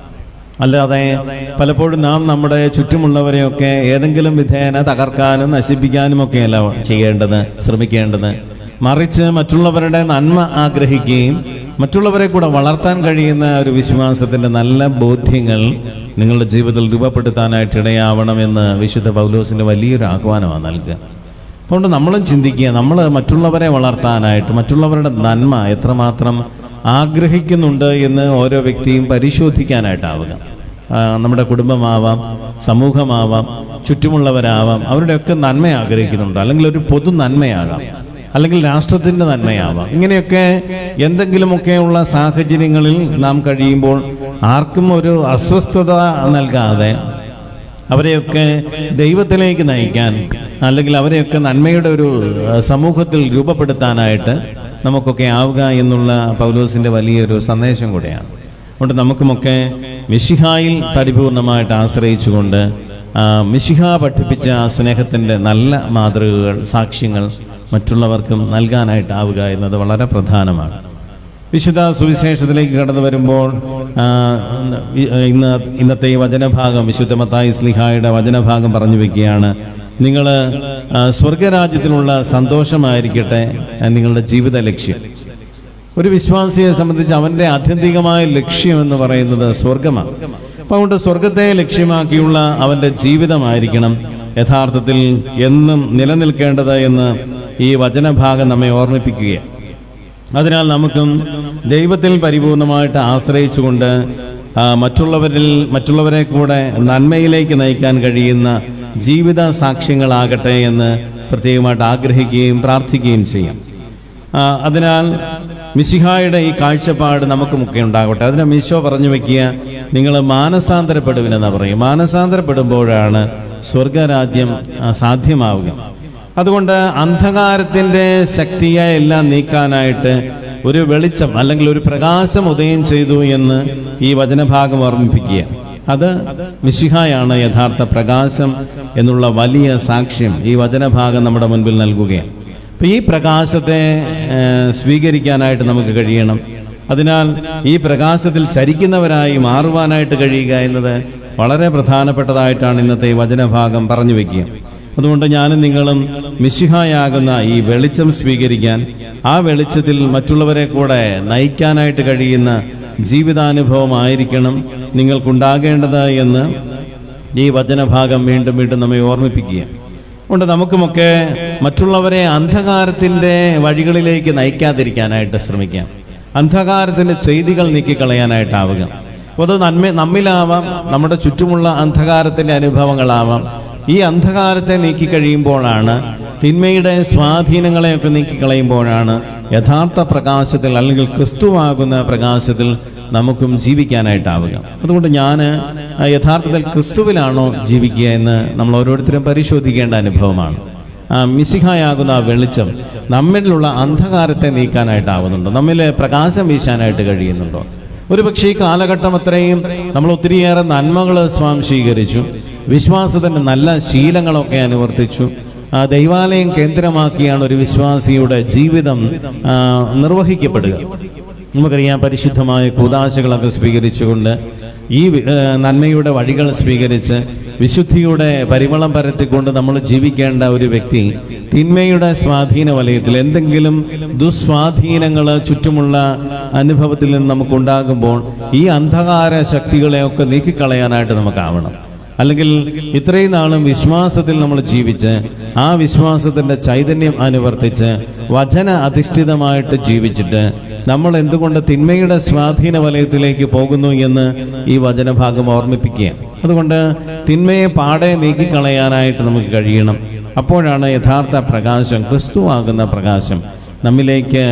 അല്ലാതെ പലപ്പോഴും നാം നമ്മുടെ ചുറ്റുമുള്ളവരെയൊക്കെ ഏതെങ്കിലും വിധേന തകർക്കാനും നശിപ്പിക്കാനും ഒക്കെയല്ല ചെയ്യേണ്ടത് ശ്രമിക്കേണ്ടത് മറിച്ച് മറ്റുള്ളവരുടെ നന്മ ആഗ്രഹിക്കുകയും മറ്റുള്ളവരെ കൂടെ വളർത്താൻ കഴിയുന്ന ഒരു വിശ്വാസത്തിന്റെ നല്ല ബോധ്യങ്ങൾ നിങ്ങളുടെ ജീവിതത്തിൽ രൂപപ്പെടുത്താനായിട്ട് ഇടയാവണമെന്ന് വിശുദ്ധ പൗലോസിന്റെ വലിയൊരു ആഹ്വാനമാണ് നൽകുക അതുകൊണ്ട് നമ്മളും ചിന്തിക്കുക നമ്മൾ മറ്റുള്ളവരെ വളർത്താനായിട്ട് മറ്റുള്ളവരുടെ നന്മ എത്രമാത്രം ആഗ്രഹിക്കുന്നുണ്ട് എന്ന് ഓരോ വ്യക്തിയും പരിശോധിക്കാനായിട്ടാവുക ആ, നമ്മുടെ കുടുംബമാവാം സമൂഹമാവാം ചുറ്റുമുള്ളവരാവാം അവരുടെയൊക്കെ നന്മ ആഗ്രഹിക്കുന്നുണ്ട് അല്ലെങ്കിൽ ഒരു പൊതു നന്മയാകാം അല്ലെങ്കിൽ രാഷ്ട്രത്തിൻ്റെ നന്മയാവാം ഇങ്ങനെയൊക്കെ എന്തെങ്കിലുമൊക്കെയുള്ള സാഹചര്യങ്ങളിൽ നാം കഴിയുമ്പോൾ ആർക്കും ഒരു അസ്വസ്ഥത നൽകാതെ അവരെയൊക്കെ ദൈവത്തിലേക്ക് നയിക്കാൻ അല്ലെങ്കിൽ അവരെയൊക്കെ നന്മയുടെ ഒരു അഹ്, സമൂഹത്തിൽ രൂപപ്പെടുത്താനായിട്ട് നമുക്കൊക്കെ ആവുക എന്നുള്ള പൗലോസിൻ്റെ വലിയൊരു സന്ദേശം കൂടെയാണ് അതുകൊണ്ട് നമുക്കുമൊക്കെ മിഷിഹായിൽ പരിപൂർണമായിട്ട് ആശ്രയിച്ചുകൊണ്ട് ആ, മിശിഹ പഠിപ്പിച്ച ആ സ്നേഹത്തിൻ്റെ നല്ല മാതൃകകൾ സാക്ഷ്യങ്ങൾ മറ്റുള്ളവർക്കും നൽകാനായിട്ടാവുക എന്നത് വളരെ പ്രധാനമാണ് വിശുദ്ധ സുവിശേഷത്തിലേക്ക് കടന്നു വരുമ്പോൾ ആ, ഇന്ന് ഇന്നത്തെ ഈ വചനഭാഗം വിശുദ്ധ മത്തായി സ്ലിഹായുടെ വചനഭാഗം പറഞ്ഞു വെക്കുകയാണ് നിങ്ങൾ സ്വർഗരാജ്യത്തിലുള്ള സന്തോഷമായിരിക്കട്ടെ ആ, നിങ്ങളുടെ ജീവിത ലക്ഷ്യം ഒരു വിശ്വാസിയെ സംബന്ധിച്ച് അവൻ്റെ ആത്യന്തികമായ ലക്ഷ്യം എന്ന് പറയുന്നത് സ്വർഗമാണ് അപ്പം അതുകൊണ്ട് സ്വർഗത്തെ ലക്ഷ്യമാക്കിയുള്ള അവൻ്റെ ജീവിതമായിരിക്കണം യഥാർത്ഥത്തിൽ എന്നും നിലനിൽക്കേണ്ടത് എന്ന് ഈ വചനഭാഗം നമ്മെ ഓർമ്മിപ്പിക്കുകയാണ് അതിനാൽ നമുക്കും ദൈവത്തിൽ പരിപൂർണമായിട്ട് ആശ്രയിച്ചുകൊണ്ട് ആ, മറ്റുള്ളവരിൽ മറ്റുള്ളവരെ കൂടെ നന്മയിലേക്ക് നയിക്കാൻ കഴിയുന്ന ജീവിത സാക്ഷ്യങ്ങളാകട്ടെ എന്ന് പ്രത്യേകമായിട്ട് ആഗ്രഹിക്കുകയും പ്രാർത്ഥിക്കുകയും ചെയ്യാം ആ, അതിനാൽ മിശിഹായുടെ ഈ കാഴ്ചപ്പാട് നമുക്കുമൊക്കെ ഉണ്ടാകട്ടെ അതിനെ മീശോ പറഞ്ഞു വെക്കുക നിങ്ങൾ മാനസാന്തരപ്പെടുവിനെന്ന് പറയും മാനസാന്തരപ്പെടുമ്പോഴാണ് സ്വർഗരാജ്യം ആ, സാധ്യമാവുക അതുകൊണ്ട് അന്ധകാരത്തിൻ്റെ ശക്തിയെ എല്ലാം നീക്കാനായിട്ട് ഒരു വെളിച്ചം അല്ലെങ്കിൽ ഒരു പ്രകാശം ഉദയം ചെയ്തു എന്ന് ഈ വചനഭാഗം ഓർമ്മിപ്പിക്കുക അത് മിശിഹായാണ് യഥാർത്ഥ പ്രകാശം എന്നുള്ള വലിയ സാക്ഷ്യം ഈ വചനഭാഗം നമ്മുടെ മുൻപിൽ നൽകുകയാണ് അപ്പം ഈ പ്രകാശത്തെ ഏഹ്, സ്വീകരിക്കാനായിട്ട് നമുക്ക് കഴിയണം അതിനാൽ ഈ പ്രകാശത്തിൽ ചരിക്കുന്നവരായി മാറുവാനായിട്ട് കഴിയുക എന്നത് വളരെ പ്രധാനപ്പെട്ടതായിട്ടാണ് ഇന്നത്തെ ഈ വചനഭാഗം പറഞ്ഞു വെക്കുക അതുകൊണ്ട് ഞാനും നിങ്ങളും മിശിഹായാകുന്ന ഈ വെളിച്ചം സ്വീകരിക്കാൻ ആ വെളിച്ചത്തിൽ മറ്റുള്ളവരെ കൂടെ നയിക്കാനായിട്ട് കഴിയുന്ന ജീവിതാനുഭവമായിരിക്കണം നിങ്ങൾക്കുണ്ടാകേണ്ടത് എന്ന് ഈ വചനഭാഗം വീണ്ടും വീണ്ടും നമ്മെ ഓർമ്മിപ്പിക്കുക അതുകൊണ്ട് നമുക്കുമൊക്കെ മറ്റുള്ളവരെ അന്ധകാരത്തിൻ്റെ വഴികളിലേക്ക് നയിക്കാതിരിക്കാനായിട്ട് ശ്രമിക്കാം അന്ധകാരത്തിൻ്റെ ചെയ്തികൾ നീക്കിക്കളയാനായിട്ടാവുക അപ്പോൾ അത് നന്മ നമ്മിലാവാം നമ്മുടെ ചുറ്റുമുള്ള അന്ധകാരത്തിൻ്റെ അനുഭവങ്ങളാവാം ഈ അന്ധകാരത്തെ നീക്കിക്കഴിയുമ്പോഴാണ് തിന്മയുടെ സ്വാധീനങ്ങളെയൊക്കെ നീക്കിക്കളയുമ്പോഴാണ് യഥാർത്ഥ പ്രകാശത്തിൽ അല്ലെങ്കിൽ ക്രിസ്തുവാകുന്ന പ്രകാശത്തിൽ നമുക്കും ജീവിക്കാനായിട്ടാവുക അതുകൊണ്ട് ഞാൻ യഥാർത്ഥത്തിൽ ക്രിസ്തുവിലാണോ ജീവിക്കുക എന്ന് നമ്മൾ ഓരോരുത്തരും പരിശോധിക്കേണ്ട അനുഭവമാണ് ആ മിശിഹായാകുന്ന ആ വെളിച്ചം നമ്മിലുള്ള അന്ധകാരത്തെ നീക്കാനായിട്ടാവുന്നുണ്ടോ നമ്മിൽ പ്രകാശം വീശാനായിട്ട് കഴിയുന്നുണ്ടോ ഒരുപക്ഷെ ഈ കാലഘട്ടം അത്രയും നമ്മൾ ഒത്തിരിയേറെ നന്മകൾ സ്വാംശീകരിച്ചു വിശ്വാസത്തിൻ്റെ നല്ല ശീലങ്ങളൊക്കെ അനുവർത്തിച്ചു ആ ദൈവാലയം കേന്ദ്രമാക്കിയാണ് ഒരു വിശ്വാസിയുടെ ജീവിതം ആ, നിർവഹിക്കപ്പെടുക നമുക്കറിയാം പരിശുദ്ധമായ കൂതാശകളൊക്കെ സ്വീകരിച്ചുകൊണ്ട് ഈ വി- ഏ, നന്മയുടെ വഴികൾ സ്വീകരിച്ച് വിശുദ്ധിയുടെ പരിമളം പരത്തിക്കൊണ്ട് നമ്മൾ ജീവിക്കേണ്ട ഒരു വ്യക്തി തിന്മയുടെ സ്വാധീന വലയത്തിൽ എന്തെങ്കിലും ദുസ്വാധീനങ്ങൾ ചുറ്റുമുള്ള അനുഭവത്തിൽ നിന്ന് നമുക്കുണ്ടാകുമ്പോൾ ഈ അന്ധകാര ശക്തികളെയൊക്കെ നീക്കിക്കളയാനായിട്ട് നമുക്കാവണം അല്ലെങ്കിൽ ഇത്രയും നാളും വിശ്വാസത്തിൽ നമ്മൾ ജീവിച്ച് ആ വിശ്വാസത്തിൻ്റെ ചൈതന്യം അനുവർത്തിച്ച് വചന അധിഷ്ഠിതമായിട്ട് ജീവിച്ചിട്ട് നമ്മൾ എന്തുകൊണ്ട് തിന്മയുടെ സ്വാധീന വലയത്തിലേക്ക് പോകുന്നു എന്ന് ഈ വചനഭാഗം ഓർമ്മിപ്പിക്കുക അതുകൊണ്ട് തിന്മയെ പാടെ നീക്കിക്കളയാനായിട്ട് നമുക്ക് കഴിയണം അപ്പോഴാണ് യഥാർത്ഥ പ്രകാശം ക്രിസ്തു ആകുന്ന പ്രകാശം നമ്മിലേക്ക്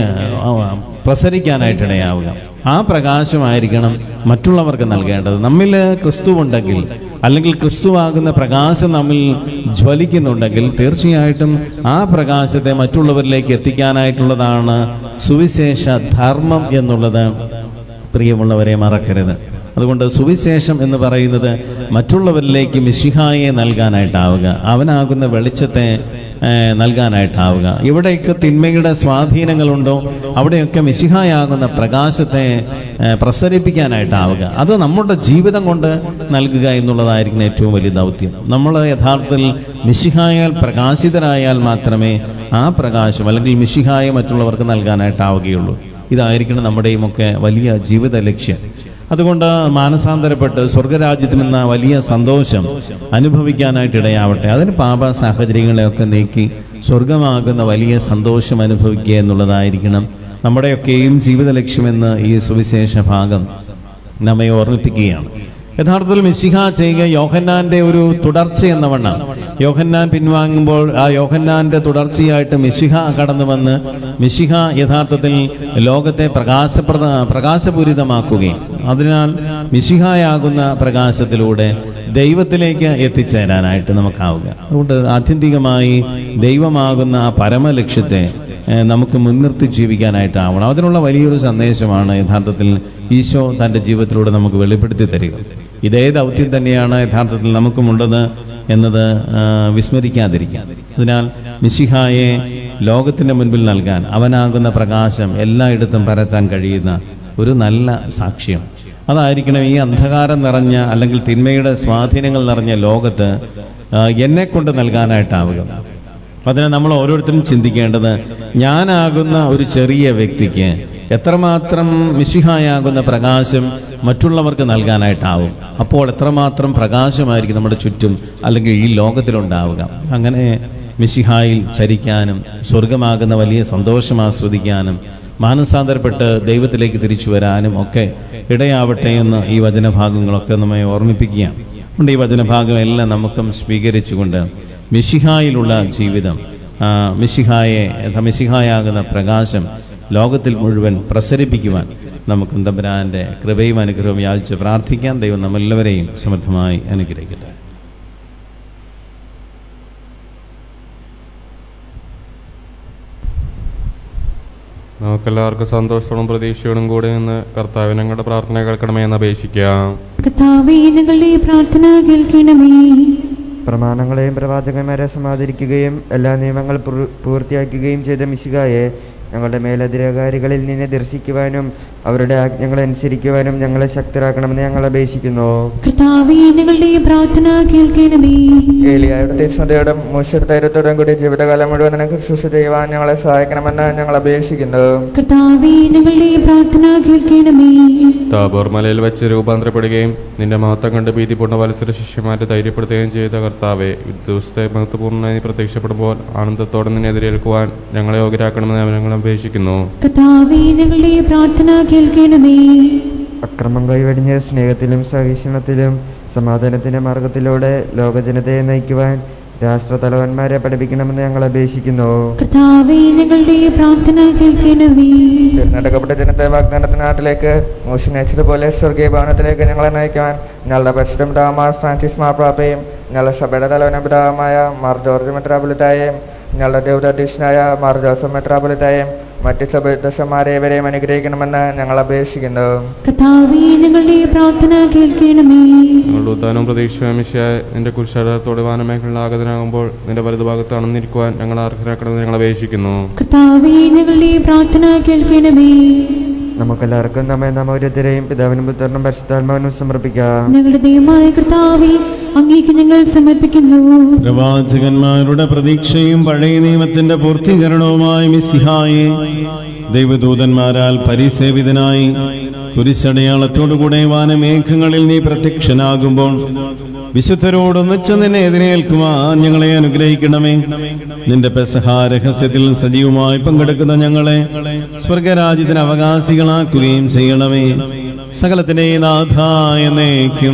പ്രസരിക്കാനായിട്ടിടയാവുക ആ പ്രകാശമായിരിക്കണം മറ്റുള്ളവർക്ക് നൽകേണ്ടത് നമ്മിൽ ക്രിസ്തു ഉണ്ടെങ്കിൽ അല്ലെങ്കിൽ ക്രിസ്തുവാകുന്ന പ്രകാശം നമ്മിൽ ജ്വലിക്കുന്നുണ്ടെങ്കിൽ തീർച്ചയായിട്ടും ആ പ്രകാശത്തെ മറ്റുള്ളവരിലേക്ക് എത്തിക്കാനായിട്ടുള്ളതാണ് സുവിശേഷ ധർമ്മം എന്നുള്ളത് പ്രിയമുള്ളവരെ മറക്കരുത് അതുകൊണ്ട് സുവിശേഷം എന്ന് പറയുന്നത് മറ്റുള്ളവരിലേക്ക് മിശിഹായെ നൽകാനായിട്ടാവുക അവനാകുന്ന വെളിച്ചത്തെ ഏഹ്, നൽകാനായിട്ടാവുക എവിടെയൊക്കെ തിന്മയുടെ സ്വാധീനങ്ങളുണ്ടോ അവിടെയൊക്കെ മിശിഹായാകുന്ന പ്രകാശത്തെ ഏഹ്, പ്രസരിപ്പിക്കാനായിട്ടാവുക അത് നമ്മുടെ ജീവിതം കൊണ്ട് നൽകുക എന്നുള്ളതായിരിക്കും ഏറ്റവും വലിയ ദൗത്യം നമ്മൾ യഥാർത്ഥത്തിൽ മിശിഹായാൽ പ്രകാശിതരായാൽ മാത്രമേ ആ പ്രകാശം അല്ലെങ്കിൽ മിശിഹായെ മറ്റുള്ളവർക്ക് നൽകാനായിട്ടാവുകയുള്ളൂ ഇതായിരിക്കണം നമ്മുടെയും ഒക്കെ വലിയ ജീവിത ലക്ഷ്യം അതുകൊണ്ട് മാനസാന്തരപ്പെട്ട് സ്വർഗരാജ്യത്തിൽ നിന്ന് വലിയ സന്തോഷം അനുഭവിക്കാനായിട്ട് ഇടയാവട്ടെ അതിന് പാപ സാഹചര്യങ്ങളെയൊക്കെ നീക്കി സ്വർഗമാകുന്ന വലിയ സന്തോഷം അനുഭവിക്കുക എന്നുള്ളതായിരിക്കണം നമ്മുടെയൊക്കെയും ജീവിത ലക്ഷ്യമെന്ന് ഈ സുവിശേഷ ഭാഗം നമ്മെ ഓർമ്മിപ്പിക്കുകയാണ് യഥാർത്ഥത്തിൽ മിശിഹ ചെയ്യുക യോഹന്നാന്റെ ഒരു തുടർച്ച എന്ന വണ്ണം യോഹന്നാൻ പിൻവാങ്ങുമ്പോൾ ആ യോഹന്നാന്റെ തുടർച്ചയായിട്ട് മിശിഹ കടന്നു വന്ന് മിശിഹ യഥാർത്ഥത്തിൽ ലോകത്തെ പ്രകാശപ്രദ പ്രകാശപൂരിതമാക്കുകയും അതിനാൽ മിശിഹായാകുന്ന പ്രകാശത്തിലൂടെ ദൈവത്തിലേക്ക് എത്തിച്ചേരാനായിട്ട് നമുക്കാവുക അതുകൊണ്ട് ആത്യന്തികമായി ദൈവമാകുന്ന ആ പരമലക്ഷ്യത്തെ ഏഹ്, നമുക്ക് മുൻനിർത്തി ജീവിക്കാനായിട്ടാവണം അതിനുള്ള വലിയൊരു സന്ദേശമാണ് യഥാർത്ഥത്തിൽ ഈശോ തൻ്റെ ജീവിതത്തിലൂടെ നമുക്ക് വെളിപ്പെടുത്തി തരിക ഇതേ ദൗത്യം തന്നെയാണ് യഥാർത്ഥത്തിൽ നമുക്കുമുള്ളത് എന്നത് ആ, വിസ്മരിക്കാതിരിക്കാം അതിനാൽ മിശിഹായെ ലോകത്തിൻ്റെ മുൻപിൽ നൽകാൻ അവനാകുന്ന പ്രകാശം എല്ലായിടത്തും പരത്താൻ കഴിയുന്ന ഒരു നല്ല സാക്ഷ്യം അതായിരിക്കണം ഈ അന്ധകാരം നിറഞ്ഞ അല്ലെങ്കിൽ തിന്മയുടെ സ്വാധീനങ്ങൾ നിറഞ്ഞ ലോകത്ത് എന്നെ കൊണ്ട് നൽകാനായിട്ടാവുക അതിന് നമ്മൾ ഓരോരുത്തരും ചിന്തിക്കേണ്ടത് ഞാനാകുന്ന ഒരു ചെറിയ വ്യക്തിക്ക് എത്രമാത്രം മിശിഹായാകുന്ന പ്രകാശം മറ്റുള്ളവർക്ക് നൽകാനായിട്ടാവും അപ്പോൾ എത്രമാത്രം പ്രകാശമായിരിക്കും നമ്മുടെ ചുറ്റും അല്ലെങ്കിൽ ഈ ലോകത്തിലുണ്ടാവുക അങ്ങനെ മിശിഹായിൽ ചരിക്കാനും സ്വർഗമാകുന്ന വലിയ സന്തോഷം ആസ്വദിക്കാനും മാനസാന്തരപ്പെട്ട് ദൈവത്തിലേക്ക് തിരിച്ചു വരാനും ഒക്കെ ഇടയാവട്ടെ എന്ന് ഈ വചനഭാഗങ്ങളൊക്കെ നമ്മെ ഓർമ്മിപ്പിക്കുകയാണ് അതുകൊണ്ട് ഈ വചനഭാഗം എല്ലാം നമുക്കും സ്വീകരിച്ചുകൊണ്ട് മിശിഹായിലുള്ള ജീവിതം ആ, മിശിഹായെ യഥാ മിശിഹായാകുന്ന പ്രകാശം ലോകത്തിൽ മുഴുവൻ പ്രസരിപ്പിക്കുവാൻ നമുക്ക് തമ്പുരാൻ്റെ കൃപയും അനുഗ്രഹവും യാചിച്ച് പ്രാർത്ഥിക്കാം ദൈവം നമ്മളെല്ലാവരെയും സമൃദ്ധമായി അനുഗ്രഹിക്കട്ടെ നമുക്കെല്ലാവർക്കും സന്തോഷത്തോടും പ്രതീക്ഷയോടും കൂടി നിന്ന് കർത്താവ് ഞങ്ങളുടെ പ്രാർത്ഥന കേൾക്കണമേ എന്ന് അപേക്ഷിക്കാം കർത്താവേ ഞങ്ങളുടെ പ്രാർത്ഥന കേൾക്കണമേ പ്രമാണങ്ങളെയും പ്രവാചകന്മാരെ സമാദരിക്കുകയും എല്ലാ നിയമങ്ങൾ പൂർ- പൂർത്തിയാക്കുകയും ചെയ്ത മിശികായെ ഞങ്ങളുടെ മേലധികാരികളിൽ നിന്ന് ദർശിക്കുവാനും അവരുടെ ആജ്ഞകൾ അനുസരിക്കുവാനും ഞങ്ങളെ ശക്തരാക്കണമെന്ന് ഞങ്ങൾ അപേക്ഷിക്കുന്നു കർത്താവേ ഞങ്ങളുടെ പ്രാർത്ഥന കേൾക്കണമേ ഏലിയായുടെ തീക്ഷ്ണതയോടും മൂശയുടെ ധൈര്യത്തോടും കൂടി ജീവിതകാലം മുഴുവൻ നിനക്ക് ശുശ്രൂഷ ചെയ്യുവാൻ ഞങ്ങളെ സഹായിക്കണമെന്ന് ഞങ്ങൾ അപേക്ഷിക്കുന്നു കർത്താവേ ഞങ്ങളുടെ പ്രാർത്ഥന കേൾക്കണമേ താബോർ മലയിൽ വെച്ച് രൂപാന്തരപ്പെടുകയും നിന്റെ മഹത്വം കണ്ട് ഭീതിപൂർണ്ണ വത്സര ശിഷ്യന്മാരെ ധൈര്യപ്പെടുത്തുകയും ചെയ്ത കർത്താവെ ദിവസത്തെ മഹത്വപൂർണ്ണമായി നീ പ്രത്യക്ഷപ്പെടുമ്പോൾ ആനന്ദത്തോടെ നിന്നെ എതിരേൽക്കുവാൻ ഞങ്ങളെ യോഗ്യരാക്കണമെന്ന് ഞങ്ങൾ അപേക്ഷിക്കുന്നു കർത്താവേ ഞങ്ങളുടെ പ്രാർത്ഥന കേൾക്കണമേ അക്രമം കൈവടിഞ്ഞ് സ്നേഹത്തിലും സഹിഷ്ണുത്തിലും സമാധാനത്തിന്റെ മാർഗത്തിലൂടെ ലോകജനതയെ നയിക്കുവാൻ രാഷ്ട്രതലവന്മാരെ പഠിപ്പിക്കണമെന്ന് ഞങ്ങൾ അപേക്ഷിക്കുന്നു കർത്താവേ ഞങ്ങളുടെ പ്രാർത്ഥന കേൾക്കണമേ തിരഞ്ഞെടുക്കപ്പെട്ട ജനത്തെ വാഗ്ദാനത്തിന്റെ നാട്ടിലേക്ക് മോശിനേച്ചതുപോലെ സ്വർഗീയ ഭവനത്തിലേക്ക് ഞങ്ങളെ നയിക്കുവാൻ ഞങ്ങളുടെ പരിശുദ്ധ പിതാമാർ ഫ്രാൻസിസ് മാപ്രാപ്പയും ഞങ്ങളുടെ സഭയുടെ തലവന പിതാവുമായ മാർ ജോർജ് മെത്രാപൊലിത്തായെയും ഞങ്ങളുടെ ദേവതാധ്യക്ഷനായ മാർ ജോസഫ് മെത്രാപൊലിത്തായെയും മറ്റ് സഭ്യദശന്മാരെ ഇവരെയും അനുഗ്രഹിക്കണമെന്ന് ഞങ്ങൾ അപേക്ഷിക്കുന്നു കർത്താവേ ഞങ്ങളുടെ പ്രാർത്ഥന കേൾക്കണമേ ഞങ്ങളുടെ ഉദ്ധാനവും പ്രതീക്ഷയും മിശിയ നിന്റെ കുരിശാടത്തോടെ വാനമേഖലയിൽ ആഗതനാകുമ്പോൾ നിന്റെ വലതുഭാഗത്ത് അണന്നിരിക്കുവാൻ ഞങ്ങൾ അർഹരാക്കണമെന്ന് ഞങ്ങൾ അപേക്ഷിക്കുന്നു കർത്താവേ ഞങ്ങളുടെ പ്രാർത്ഥന കേൾക്കണമേ നമുക്കെല്ലാവർക്കും നമ്മെ നാം ഓരോരുത്തരെയും പിതാവിനും പുത്രനും പരിശുദ്ധാത്മാവിനും സമർപ്പിക്കാം ഞങ്ങളുടെ ദൈവമായ കർത്താവേ അങ്ങേക്ക് ഞങ്ങൾ സമർപ്പിക്കുന്നു പ്രവാചകന്മാരുടെ പ്രതീക്ഷയും പഴയ നിയമത്തിന്റെ പൂർത്തീകരണവുമായി മിസ്സിഹായെ ദൈവദൂതന്മാരാൽ പരിസേവിതനായി കുരിശടയാളത്തോടുകൂടെ വാനമേഘങ്ങളിൽ നീ പ്രത്യക്ഷനാകുമ്പോൾ വിശുദ്ധരോടൊന്നിച്ച് നിന്നെ എതിരേൽക്കുവാൻ ഞങ്ങളെ അനുഗ്രഹിക്കണമേ നിന്റെ പെസഹ രഹസ്യത്തിൽ സജീവമായി പങ്കെടുക്കുന്ന ഞങ്ങളെ സ്വർഗരാജ്യത്തിന് അവകാശികളാക്കുകയും ചെയ്യണമേ സകലത്തിനെ നാഥായ നയിക്കും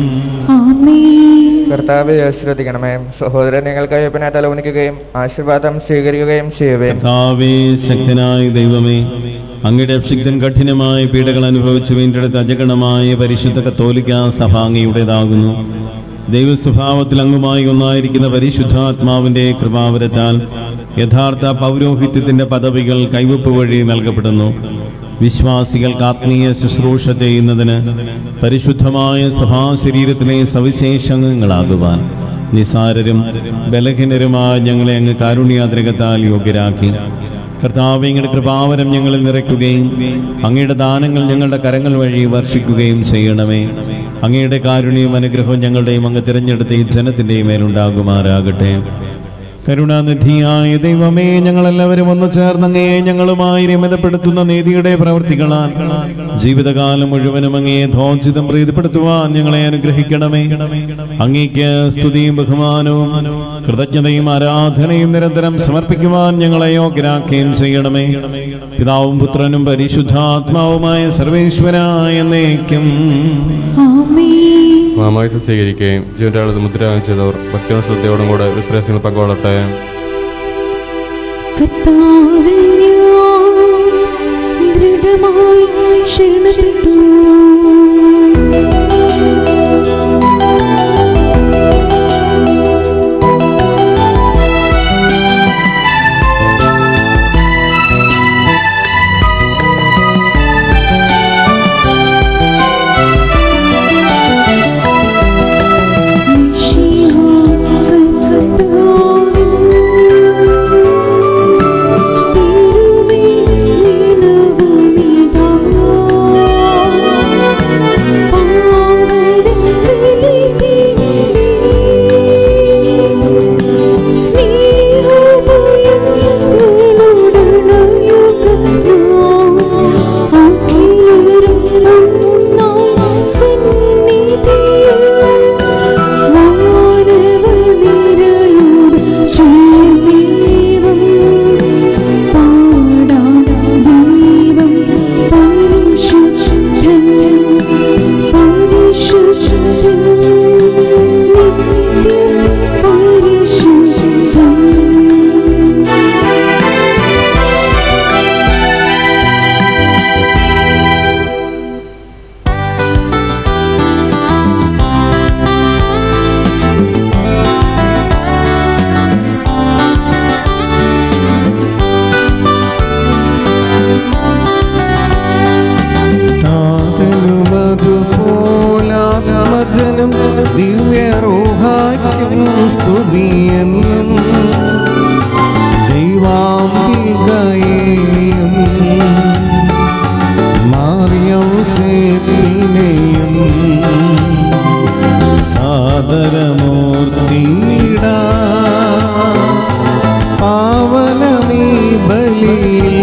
ആമേൻ കർത്താവ് ശ്രദ്ധിക്കണമേ സഹോദരൻ നിങ്ങൾ കയ്യപ്പനെ തലവുനിക്കുകയും ആശീർവാദം സ്വീകരിക്കുകയും ചെയ്യുവേ കർത്താവേ ശക്തനായ ദൈവമേ അങ്ങയുടെ അഭിഷിക്തൻ കഠിനമായ പീഡകൾ അനുഭവിച്ച് വീണ്ടെടുത്ത അജഗണമായ പരിശുദ്ധ കത്തോലിക്ക സഭ അങ്ങയുടേതാകുന്നു ദൈവസ്വഭാവത്തിൽ അംഗമായി ഒന്നായിരിക്കുന്ന പരിശുദ്ധാത്മാവിന്റെ കൃപാവരത്താൽ യഥാർത്ഥ പൗരോഹിത്യത്തിന്റെ പദവികൾ കൈവപ്പ് വഴി നൽകപ്പെടുന്നു വിശ്വാസികൾക്ക് ആത്മീയ ശുശ്രൂഷ ചെയ്യുന്നതിന് പരിശുദ്ധമായ സഭാശരീരത്തിലെ സവിശേഷ അംഗങ്ങളാകുവാൻ നിസാരരും ബലഹീനരുമായ ഞങ്ങളെ അങ്ങ് കാരുണ്യാദ്രകത്താൽ യോഗ്യരാക്കി കർത്താവ് അങ്ങയുടെ കൃപാവരം ഞങ്ങളിൽ നിറയ്ക്കുകയും അങ്ങയുടെ ദാനങ്ങൾ ഞങ്ങളുടെ കരങ്ങൾ വഴി വർഷിക്കുകയും ചെയ്യണമേ അങ്ങയുടെ കാരുണ്യവും അനുഗ്രഹവും ഞങ്ങളുടെയും അങ്ങ് തിരഞ്ഞെടുത്ത ഈ ജനത്തിൻ്റെയും മേലുണ്ടാകുമാറാകട്ടെ കരുണാനിധിയായ ദൈവമേ ഞങ്ങളെല്ലാവരും ഒന്ന് ചേർന്നങ്ങേ ഞങ്ങളുമായി രമിതപ്പെടുത്തുന്ന നീതിയുടെ പ്രവൃത്തികളാൽ ജീവിതകാലം മുഴുവനും അങ്ങേ ധോചിതം പ്രീതിപ്പെടുത്തുവാൻ ഞങ്ങളെ അനുഗ്രഹിക്കണമേ അങ്ങേക്ക് സ്തുതിയും ബഹുമാനവും കൃതജ്ഞതയും ആരാധനയും നിരന്തരം സമർപ്പിക്കുവാൻ ഞങ്ങളെ യോഗ്യരാക്കുകയും ചെയ്യണമേ പിതാവും പുത്രനും പരിശുദ്ധാത്മാവുമായ സർവേശ്വരായ എന്നേക്കും മാമായസ് സ്വീകരിക്കുകയും ജീവന്റെ ആളത് മുദ്രാഗം ചെയ്തവർ ഭക്തിയോടും ശ്രദ്ധയോടും കൂടെ വിശ്വാസങ്ങൾ പങ്കുകൊള്ളട്ടെ കർത്താവിൽ ഞാൻ ദൃഢമായി ശരണപ്പെട്ടു താതനുമതുപോലാത്മജനും ദിവ്യറൂഹായ്ക്കും സ്തുതിയെന്നും ദൈവാംബികയെയും മാറിയൗസേപ്പിനെയും സാദരമൂർത്തിയിട പാവനമീ ബലിയിൽ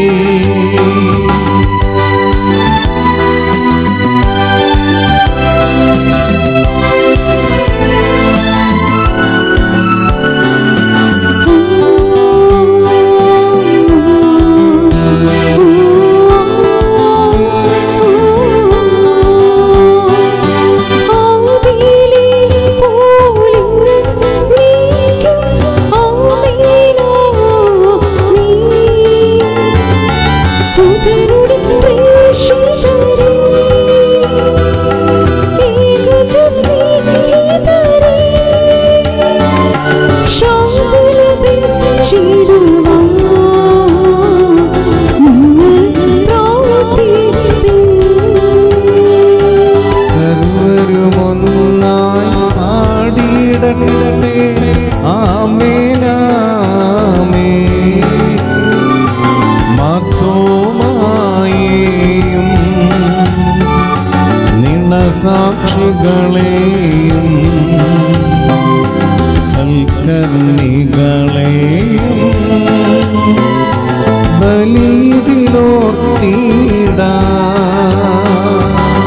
സർവരുമൊന്നായി പാടിയിടട്ടെ ആമേനാമേ മാർത്തോമായേയും നിണസാക്ഷികളെയും സൽക്കർണികളെയും ബലിതിലോർത്തിടാ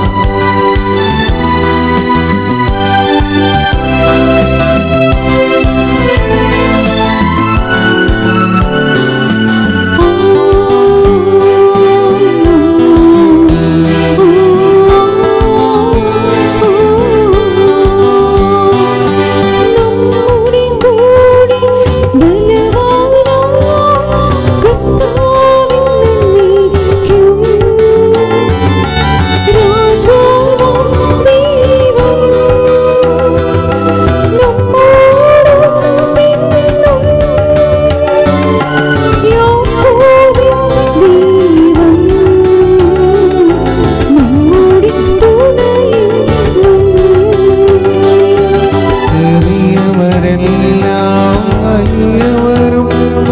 ചെറിയവരെല്ലാം വലിയവരും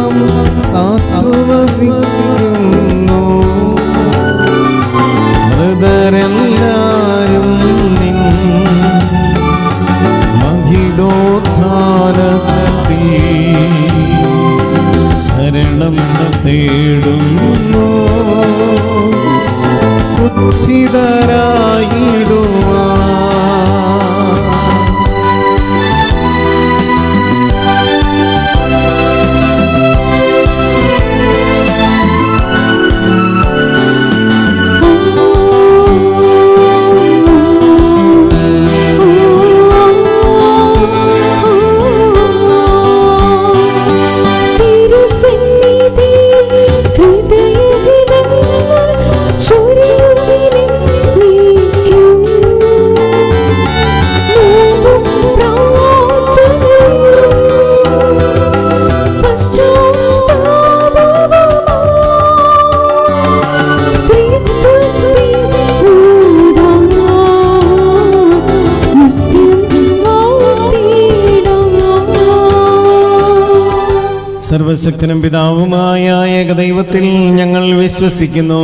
കാത്തുവസിക്കുന്നു മൃതരെല്ലാരും നിൻ മഹിതോത്ഥാനത്തിൽ ശരണം തേടുന്നു ബുദ്ധിതരായിടുവാൻ സർവശക്തനും പിതാവുമായ ഏകദൈവത്തിൽ ഞങ്ങൾ വിശ്വസിക്കുന്നു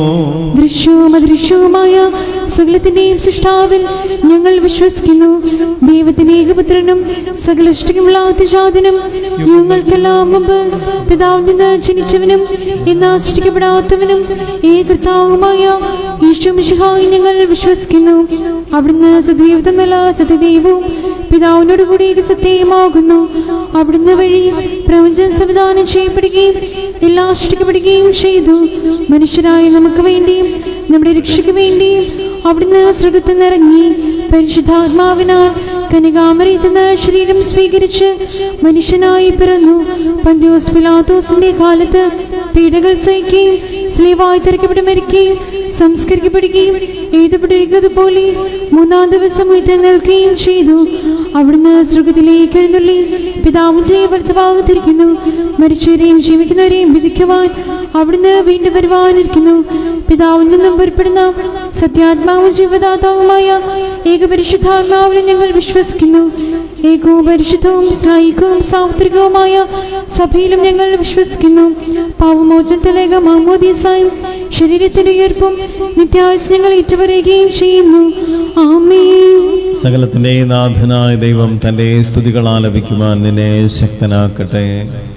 ദൃശ്യവും അദൃശ്യവുമായ സകലത്തിന്റെയും സൃഷ്ടാവിൽ ഞങ്ങൾ വിശ്വസിക്കുന്നു ദൈവത്തിന്റെ ഏകപുത്രനും സകല ഇഷ്ടമുള്ള അതിജാതനും ഞങ്ങൾക്കെല്ലാം മുമ്പ് പിതാവിൽ നിന്ന് ജനിച്ചവനും എന്നാ സൃഷ്ടിക്കപ്പെടാത്തവനും ഏകർത്താവുമായ ഈശോ മിശിഹായി ഞങ്ങൾ വിശ്വസിക്കുന്നു അവിടുന്ന് സദൈവത്തിൽ നല്ല സത്യദൈവവും പിതാവിനോട് കൂടി സത്യമാകുന്നു അവിടുന്ന് വഴി പ്രപഞ്ചം സംവിധാനം ചെയ്യപ്പെടുകയും എല്ലാം സൃഷ്ടിക്കപ്പെടുകയും ചെയ്തു മനുഷ്യരായ നമുക്ക് വേണ്ടിയും നമ്മുടെ രക്ഷയ്ക്ക് വേണ്ടിയും അവിടുന്ന് സ്വർഗത്തിൽ നിറങ്ങി പരിശുദ്ധാത്മാവിനാൽ കനികാമറിയത്തിൽ നിന്ന് ശരീരം സ്വീകരിച്ച് മനുഷ്യനായി പിറന്നു പന്ത്യോസ് പിലാത്തോസിന്റെ കാലത്ത് പീഡകൾ സഹിക്കുകയും സ്ലീവായി തിരക്കപ്പെട്ട് മരിക്കുകയും സംസ്കരിക്കപ്പെടുകയും എഴുതപ്പെട്ടിരിക്കുന്നത് പോലെ മൂന്നാം ദിവസം ഉയർത്തി നിൽക്കുകയും ചെയ്തു അവിടുന്ന് സ്വർഗത്തിലേക്ക് എഴുന്നള്ളി പിതാവിന്റെ വലത്തുഭാഗത്തിരിക്കുന്നു മരിച്ചവരെയും ജീവിക്കുന്നവരെയും വിധിക്കുവാൻ അവിടുന്ന് വീണ്ടും വരുവാനിരിക്കുന്നു പിതാവിൽ നിന്നും പുറപ്പെടുന്ന സത്യാത്മാവും ജീവദാതാവുമായ ഏകപരിശുദ്ധാത്മാവിനെ ഞങ്ങൾ വിശ്വസിക്കുന്നു ഏകവും പരിശുദ്ധവും സ്നേഹികവും സാമുദ്രികവുമായ സഭയിലും ഞങ്ങൾ വിശ്വസിക്കുന്നു പാവമോചനത്തിലേക മാമോദീസായും ശരീരത്തിന്റെ ഉയർപ്പും നിത്യായുസ് ഞങ്ങൾ ഏറ്റുപറയുകയും ചെയ്യുന്നു ആമേ സകലത്തിന്റെ നാഥനായ ദൈവം തന്റെ സ്തുതികൾ ആലപിക്കുവാൻ നിന്നെ ശക്തനാക്കട്ടെ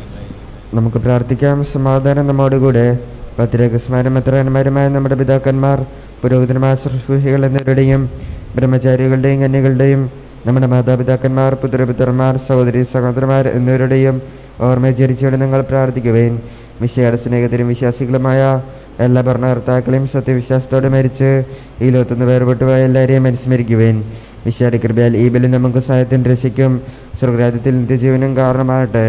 നമുക്ക് പ്രാർത്ഥിക്കാം സമാധാനം നമ്മോടുകൂടെ പത്തിരകസ്മാരും മെത്രാന്മാരുമായ നമ്മുടെ പിതാക്കന്മാർ പുരോഹിതന്മാർ ശുശ്രൂഷികൾ എന്നിവരുടെയും ബ്രഹ്മചാരികളുടെയും കന്യകളുടെയും നമ്മുടെ മാതാപിതാക്കന്മാർ പുത്രപുത്രന്മാർ സഹോദരി സഹോദരന്മാർ എന്നിവരുടെയും ഓർമ്മ ജനിച്ചുകൊണ്ട് നിങ്ങൾ പ്രാർത്ഥിക്കുവേൻ വിഷയുടെ സ്നേഹത്തിലും വിശ്വാസികളുമായ എല്ലാ ഭരണകർത്താക്കളെയും സത്യവിശ്വാസത്തോടെ മരിച്ച് ഈ ലോകത്തുനിന്ന് വേർപെട്ടുപോയ എല്ലാവരെയും അനുസ്മരിക്കുവേൻ വിശാല കൃപയാൽ ഈ ബലി നമുക്ക് സഹായത്തിന് രസിക്കും സ്വർഗരാജ്യത്തിൽ നിത്യജീവനും കാരണമാകട്ടെ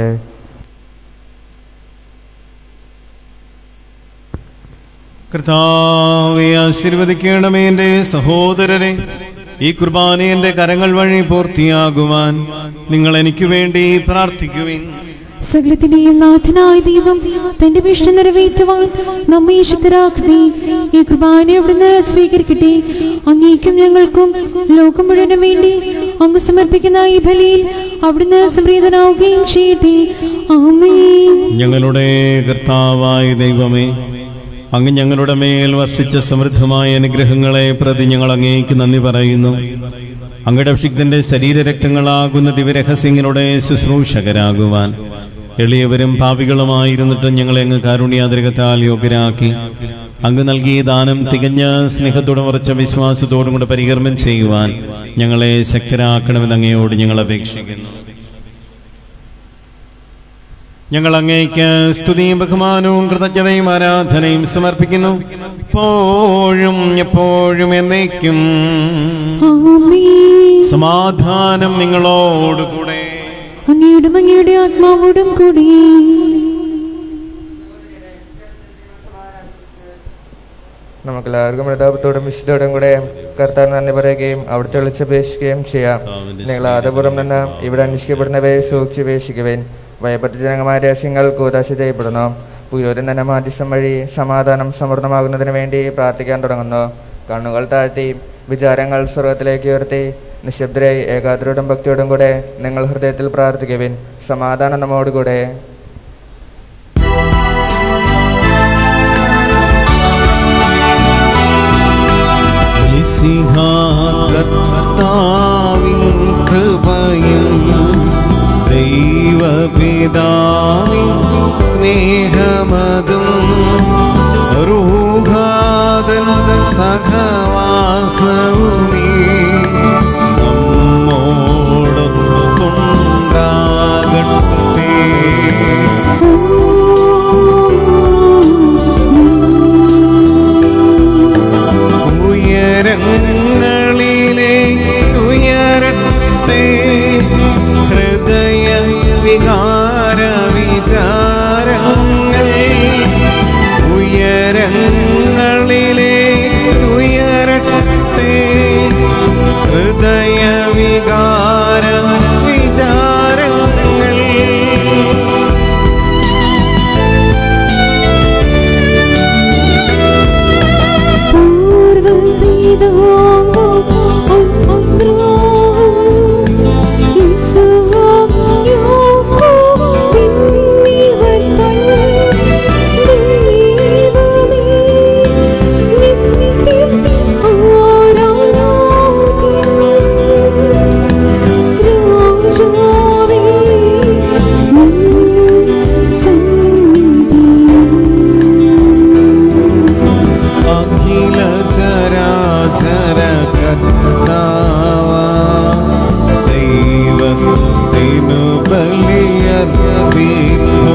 കർത്താവെ ആശീർവദിക്കണമേ എൻ്റെ സഹോദരരെ ഈ കുർബാന എൻ്റെ കരങ്ങൾ വഴി പൂർത്തിയാകുവാൻ നിങ്ങൾ എനിക്ക് വേണ്ടി പ്രാർത്ഥിക്കുവിൻ സകലത്തിന്റെയും നാഥനായ ദൈവം തന്റെ ഭീഷണി നിറവേറ്റുവാൻ നമ്മെ ശക്തരാക്കട്ടെ ഈ കുർബാന അവിടുന്ന് സ്വീകരിക്കട്ടെ അങ്ങേക്കും ഞങ്ങൾക്കും ലോകം മുഴുവനും വേണ്ടി അങ്ങ് സമർപ്പിക്കുന്ന ഈ ബലിയിൽ അവിടുന്ന് സംപ്രീതനാവുകയും ചെയ്യട്ടെ ആമേ ഞങ്ങളുടെ കർത്താവായ ദൈവമേ അങ്ങ് ഞങ്ങളുടെ മേൽ വർഷിച്ച സമൃദ്ധമായ അനുഗ്രഹങ്ങളെ പ്രതി ഞങ്ങൾ അങ്ങേക്ക് നന്ദി പറയുന്നു അങ്ങയുടെ അഭിഷിക്തന്റെ ശരീരരക്തങ്ങളാകുന്ന ദിവരഹസ്യങ്ങളുടെ ശുശ്രൂഷകരാകുവാൻ എളിയവരും പാപികളുമായിരുന്നിട്ടും ഞങ്ങളെ അങ്ങ് കാരുണ്യാതിരകത്താൽ യോഗ്യരാക്കി അങ്ങ് നൽകിയ ദാനം തികഞ്ഞ സ്നേഹത്തോടും ഉറച്ച വിശ്വാസത്തോടും കൂടെ പരികർമ്മം ചെയ്യുവാൻ ഞങ്ങളെ ശക്തരാക്കണമെന്ന് അങ്ങയോട് ഞങ്ങൾ അപേക്ഷിക്കുന്നു ഞങ്ങൾ അങ്ങേക്ക് സ്തുതിയും ബഹുമാനവും കൃതജ്ഞതയും ആരാധനയും സമർപ്പിക്കുന്നു എപ്പോഴും എപ്പോഴും എന്നേക്കും ആമേ സമാധാനം നിങ്ങളോടുകൂടെ അങ്ങയുടെ അങ്ങയുടെ ആത്മാവോടും കൂടി നമുക്കെല്ലാവർക്കും പ്രതാപത്തോടും വിശുദ്ധോടും കൂടെ കർത്താൻ നന്ദി പറയുകയും അവിടുത്തെ വിളിച്ചപേക്ഷിക്കുകയും ചെയ്യാം നിങ്ങൾ ആദപുറം നിന്ന് ഇവിടെ അന്വേഷിക്കപ്പെടുന്നവയെ സൂക്ഷിച്ചപേക്ഷിക്കുവേൻ ഭയഭദ്രജനകമായ രഹസ്യങ്ങൾ കൂതാശ ചെയ്യപ്പെടുന്നു പുരോധൻ തന്നെ മാധ്യസ്ഥം വഴി സമാധാനം സമൃദ്ധമാകുന്നതിന് വേണ്ടി പ്രാർത്ഥിക്കാൻ തുടങ്ങുന്നു കണ്ണുകൾ താഴ്ത്തി വിചാരങ്ങൾ സ്വർഗത്തിലേക്ക് ഉയർത്തി നിശബ്ദരായി ഏകാഗ്രയോടും ഭക്തിയോടും കൂടെ നിങ്ങൾ ഹൃദയത്തിൽ പ്രാർത്ഥിക്കുവിൻ സമാധാനം നമ്മോടുകൂടെ കർത്താവിൻ കൃപയും ദൈവപിതാവിൻ സ്നേഹ സഹവാസവും നീ നമ്മോടൊത്തുണ്ടാകട്ടെ ഉയരങ്ങളിലെ ഉയരട്ടെ ഹൃദയ വികാര വിചാരങ്ങൾ ഉയരങ്ങളിലെ ഉയരട്ടെ ഹൃദയ വികാര വിചാരങ്ങൾ അഖില ചരാചര കർത്താവ ദൈവത്തിനു ബലിയർപ്പിപ്പോ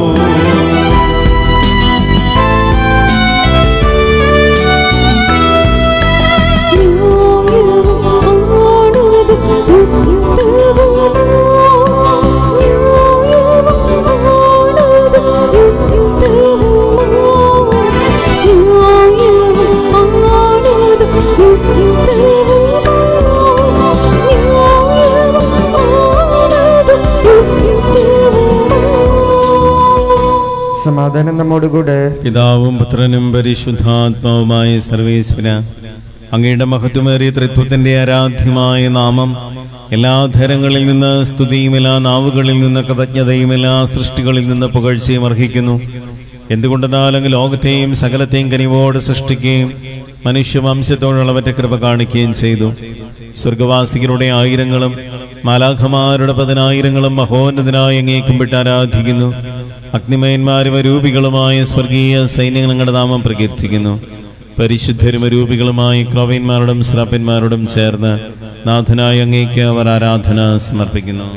സമാധാനം നമ്മോടുകൂടെ പിതാവും പുത്രനും പരിശുദ്ധാത്മാവുമായ സർവേശ്വര അങ്ങയുടെ മഹത്വമേറിയ തൃത്വത്തിന്റെ ആരാധ്യമായ നാമം എല്ലാ ധരങ്ങളിൽ നിന്ന് സ്തുതിയും എല്ലാ നാവുകളിൽ നിന്ന് കൃതജ്ഞതയും എല്ലാ സൃഷ്ടികളിൽ നിന്ന് പുകഴ്ചയും അർഹിക്കുന്നു എന്തുകൊണ്ടെന്നാൽ അങ്ങ് ലോകത്തെയും സകലത്തെയും കനിവോട് സൃഷ്ടിക്കുകയും മനുഷ്യവംശത്തോടുള്ളവന്റെ കൃപ കാണിക്കുകയും ചെയ്തു സ്വർഗവാസികളുടെ ആയിരങ്ങളും മാലാഖമാരുടെ പതിനായിരങ്ങളും മഹോന്നതനായി അങ്ങേ കുമ്പിട്ട് ആരാധിക്കുന്നു അഗ്നിമയന്മാരും അരൂപികളുമായ സ്വർഗീയ സൈന്യങ്ങൾ ഞങ്ങളുടെ നാമം പ്രകീർത്തിക്കുന്നു പരിശുദ്ധരും അരൂപികളുമായി ക്രോവന്മാരോടും ശ്രാപ്പന്മാരോടും ചേർന്ന് നാഥനായ അങ്ങേക്ക് അവർ ആരാധന സമർപ്പിക്കുന്നു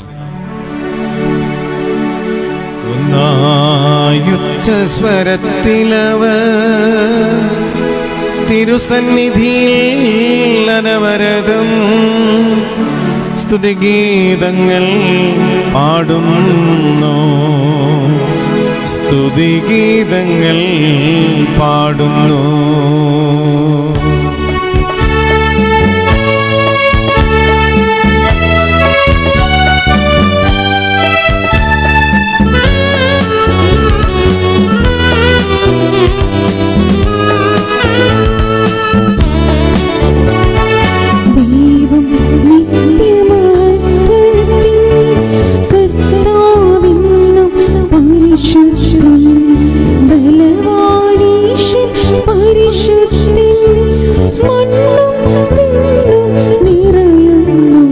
ഒന്നായുച്ച സ്വരത്തിലവർ തിരുസന്നിധിയിൽ അനവരതം സ്തുതിഗീതങ്ങൾ പാടുന്നു സ്തുതിഗീതങ്ങൾ പാടുന്നു ദൈവം നിത്യമഹത്വത്തിൽ കർത്താവെന്നും പരിശുദ്ധൻ ബലവാനീശൻ പരിശുദ്ധൻ മണ്ണും വിണ്ണും നിറയുന്നു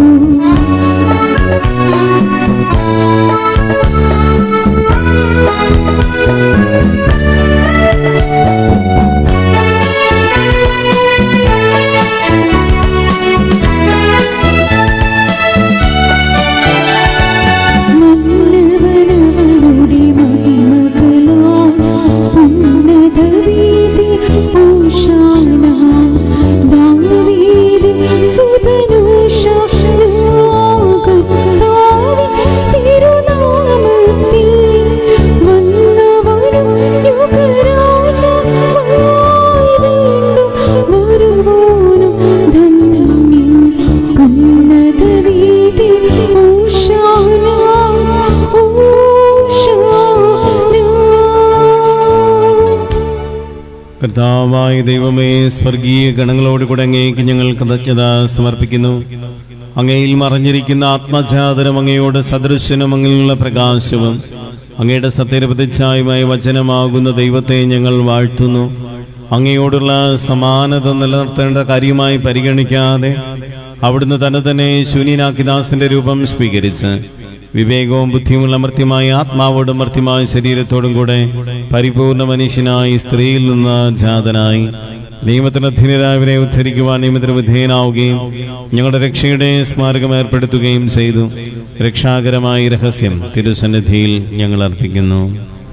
മന്നവനവനുടെ മഹിമകളാൽ ഉന്നതവീതി ഊഷാന ദാവീദ് സുതനൂഷാകർത്താവിൻ തിരുനാമത്തിൽ വന്നവനും യുഗരാജാവായി വീണ്ടും വരുവാനും ധന്യൻ ഉന്നതവീതി ഊഷാന ഊഷാന കർത്താവായ ദൈവമേ സ്വർഗീയ ഗണങ്ങളോട് കൂടെ അങ്ങേക്ക് ഞങ്ങൾ കൃതജ്ഞത സമർപ്പിക്കുന്നു അങ്ങയിൽ മറഞ്ഞിരിക്കുന്ന ആത്മജാതരം അങ്ങയോട് സദൃശനും അങ്ങിലുള്ള പ്രകാശവും അങ്ങയുടെ സത്യപ്രതിച്ഛായുമായ വചനമാകുന്ന ദൈവത്തെ ഞങ്ങൾ വാഴ്ത്തുന്നു അങ്ങയോടുള്ള സമാനത നിലനിർത്തേണ്ട കാര്യമായി പരിഗണിക്കാതെ അവിടുന്ന് തന്നെ തന്നെ ശൂന്യനാക്കി ദാസന്റെ രൂപം സ്വീകരിച്ച് വിവേകവും ബുദ്ധിയുമുള്ള മർത്യമായ ആത്മാവോടും മർത്യമായ ശരീരത്തോടും കൂടെ പരിപൂർണ മനുഷ്യനായി സ്ത്രീയിൽ നിന്ന് ജാതനായി നിയമത്തിന് അധീനരായവരെ ഉദ്ധരിക്കുവാൻ നിയമത്തിന് വിധേയനാവുകയും ഞങ്ങളുടെ രക്ഷയുടെ സ്മാരകം ഏർപ്പെടുത്തുകയും ചെയ്തു രക്ഷാകരമായ ഈ രഹസ്യം തിരുസന്നിധിയിൽ ഞങ്ങൾ അർപ്പിക്കുന്നു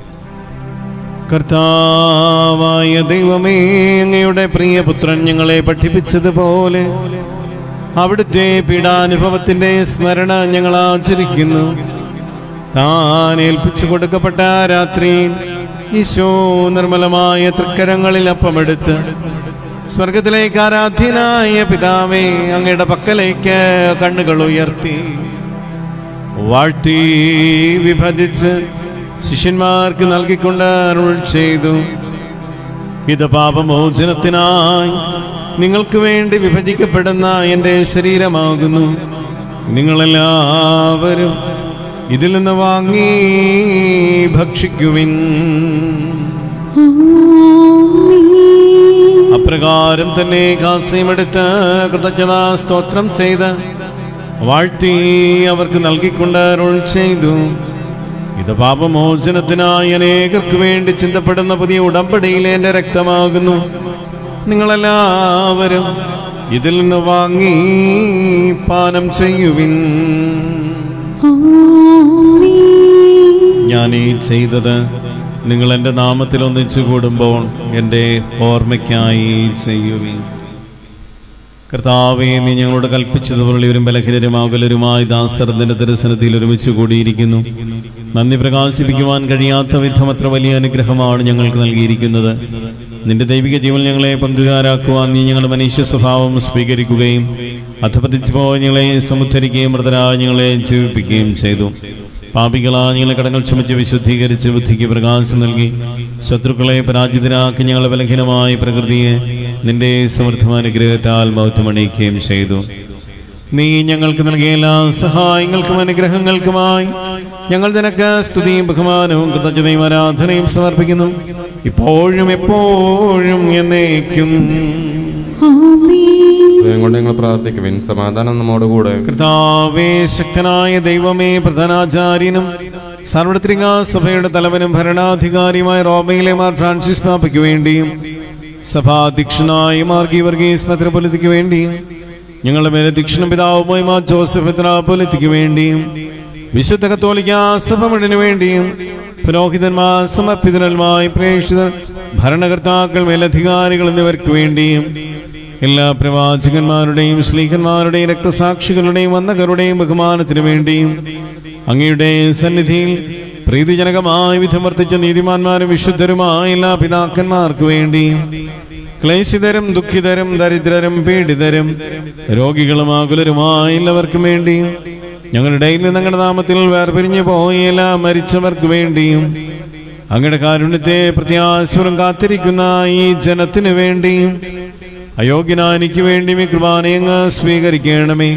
കർത്താവായ ദൈവമേ അങ്ങയുടെ പ്രിയപുത്രൻ ഞങ്ങളെ പഠിപ്പിച്ചതുപോലെ അവിടുത്തെ പീഡാനുഭവത്തിന്റെ സ്മരണ ഞങ്ങൾ ആചരിക്കുന്നു താൻ ഏൽപ്പിച്ചു കൊടുക്കപ്പെട്ട ആ രാത്രിയിൽ ഈശോ നിർമ്മലമായ തൃക്കരങ്ങളിൽ അപ്പമെടുത്ത് സ്വർഗത്തിലേക്ക് ആരാധ്യനായ പിതാവേ അങ്ങയുടെ പക്കലേക്ക് കണ്ണുകൾ ഉയർത്തി വാഴ്ത്തി വിഭജിച്ച് ശിഷ്യന്മാർക്ക് നൽകിക്കൊണ്ട് അരുൾ ചെയ്തു ഇത് പാപമോചനത്തിനായി നിങ്ങൾക്ക് വേണ്ടി വിഭജിക്കപ്പെടുന്ന എൻ്റെ ശരീരമാകുന്നു നിങ്ങളെല്ലാവരും ഇതിൽ നിന്ന് വാങ്ങി ഭക്ഷിക്കുവിൻ അപ്രകാരം തന്നെ കാസ്യമെടുത്ത് കൃതജ്ഞതാ സ്തോത്രം ചെയ്ത് വാഴ്ത്തി അവർക്ക് നൽകിക്കൊണ്ട് അരുൾ ചെയ്തു ഇത് പാപമോചനത്തിനായി അനേകർക്ക് വേണ്ടി ചിന്തപ്പെടുന്ന പുതിയ ഉടമ്പടിയിലെ എൻ്റെ രക്തമാകുന്നു നിങ്ങളെല്ലാവരും ഇതിൽ നിന്ന് വാങ്ങി പാനം ചെയ്യുവിൻ ഞാൻ ഈ ചെയ്തത് നിങ്ങൾ എൻ്റെ നാമത്തിൽ ഒന്നിച്ചു കൂടുമ്പോൾ എൻ്റെ ഓർമ്മയ്ക്കായി ചെയ്യുവിൻ കർത്താവെ നീ ഞങ്ങളോട് കൽപ്പിച്ചതുപോലെ ഇവരും ബലഹീനരും അകലരുമായി ദാസർ നിന്റെ തിരുസനത്തിൽ ഒരുമിച്ച് കൂടിയിരിക്കുന്നു നന്ദി പ്രകാശിപ്പിക്കുവാൻ കഴിയാത്ത വിധം അത്ര വലിയ അനുഗ്രഹമാണ് ഞങ്ങൾക്ക് നൽകിയിരിക്കുന്നത് നിന്റെ ദൈവിക ജീവൻ ഞങ്ങളെ പങ്കുകാരാക്കുവാൻ നീ ഞങ്ങളുടെ മനുഷ്യ സ്വഭാവം സ്വീകരിക്കുകയും അധപതിച്ചു പോയ ഞങ്ങളെ സമുദ്ധരിക്കുകയും മൃതരായ ഞങ്ങളെ ജീവിപ്പിക്കുകയും ചെയ്തു പാപികളാ ഞങ്ങളെ കടങ്ങൾ ക്ഷമിച്ച് വിശുദ്ധീകരിച്ച് ബുദ്ധിക്ക് പ്രകാശം നൽകി ശത്രുക്കളെ പരാജിതരാക്കി ഞങ്ങളുടെ ബലഹീനമായ പ്രകൃതിയെ നിന്റെ സമൃദ്ധമായ അനുഗ്രഹത്താൽ മൗത്വമണിയിക്കുകയും ചെയ്തു നീ ഞങ്ങൾക്ക് നൽകിയ എല്ലാ സഹായങ്ങൾക്കും അനുഗ്രഹങ്ങൾക്കുമായി ഞങ്ങൾ നിനക്ക് സ്തുതിയും ബഹുമാനവും കൃതജ്ഞതയും ആരാധനയും സമർപ്പിക്കുന്നു ഇപ്പോഴും എപ്പോഴും എന്നേക്കും ദൈവം കൊണ്ട് ഞങ്ങൾ പ്രാർത്ഥിക്കുവിൻ സമാധാനം നമ്മോടുകൂടെ കർത്താവേ ശക്തനായ ദൈവമേ പ്രധാനാചാര്യനും സർവത്രിക സഭയുടെ തലവനും ഭരണാധികാരിയുമായ റോമയിലെ മാർ ഫ്രാൻസിസ് പാപ്പയ്ക്ക് വേണ്ടിയും സഭാധ്യക്ഷനായ മാർ ഗീവർഗീസ് മെത്രോപൊലിത്തിക്ക് വേണ്ടിയും ഞങ്ങളുടെ മേലെ ദീക്ഷണ പിതാവുമായി മാർ ജോസഫ് മെത്രാപൊലിത്തിക്ക് വേണ്ടിയും വിശുദ്ധ കത്തോലിക്ക സഭ മുഴുവന് വേണ്ടിയും പുരോഹിതന്മാർ സമർപ്പിതന്മാർ പ്രേക്ഷിതർ ഭരണകർത്താക്കൾ മേലധികാരികൾ എന്നിവർക്ക് വേണ്ടിയും എല്ലാ പ്രവാചകന്മാരുടെയും ശ്ലീഹന്മാരുടെയും രക്തസാക്ഷികളുടെയും വന്നകരുടെയും ബഹുമാനത്തിനു വേണ്ടിയും അങ്ങയുടെ സന്നിധിയിൽ പ്രീതിജനകമായ വിധം വർത്തിച്ച നീതിമാന്മാരും വിശുദ്ധരുമായ എല്ലാ പിതാക്കന്മാർക്ക് വേണ്ടിയും ക്ലേശിതരും ദുഃഖിതരും ദരിദ്രരും പീഡിതരും രോഗികളും ആകുലരുമായ എല്ലാവർക്കും വേണ്ടിയും ഞങ്ങളുടെ ഇടയിൽ നിന്ന് ഞങ്ങളുടെ നാമത്തിൽ വേർപിരിഞ്ഞു പോയ എല്ലാ മരിച്ചവർക്ക് വേണ്ടിയും അങ്ങയുടെ കാരുണ്യത്തെ പ്രത്യാശുരം കാത്തിരിക്കുന്ന ഈ ജനത്തിന് വേണ്ടിയും അയോഗ്യനായ എനിക്ക് വേണ്ടി ഈ കൃപാനയങ്ങ് സ്വീകരിക്കണമേ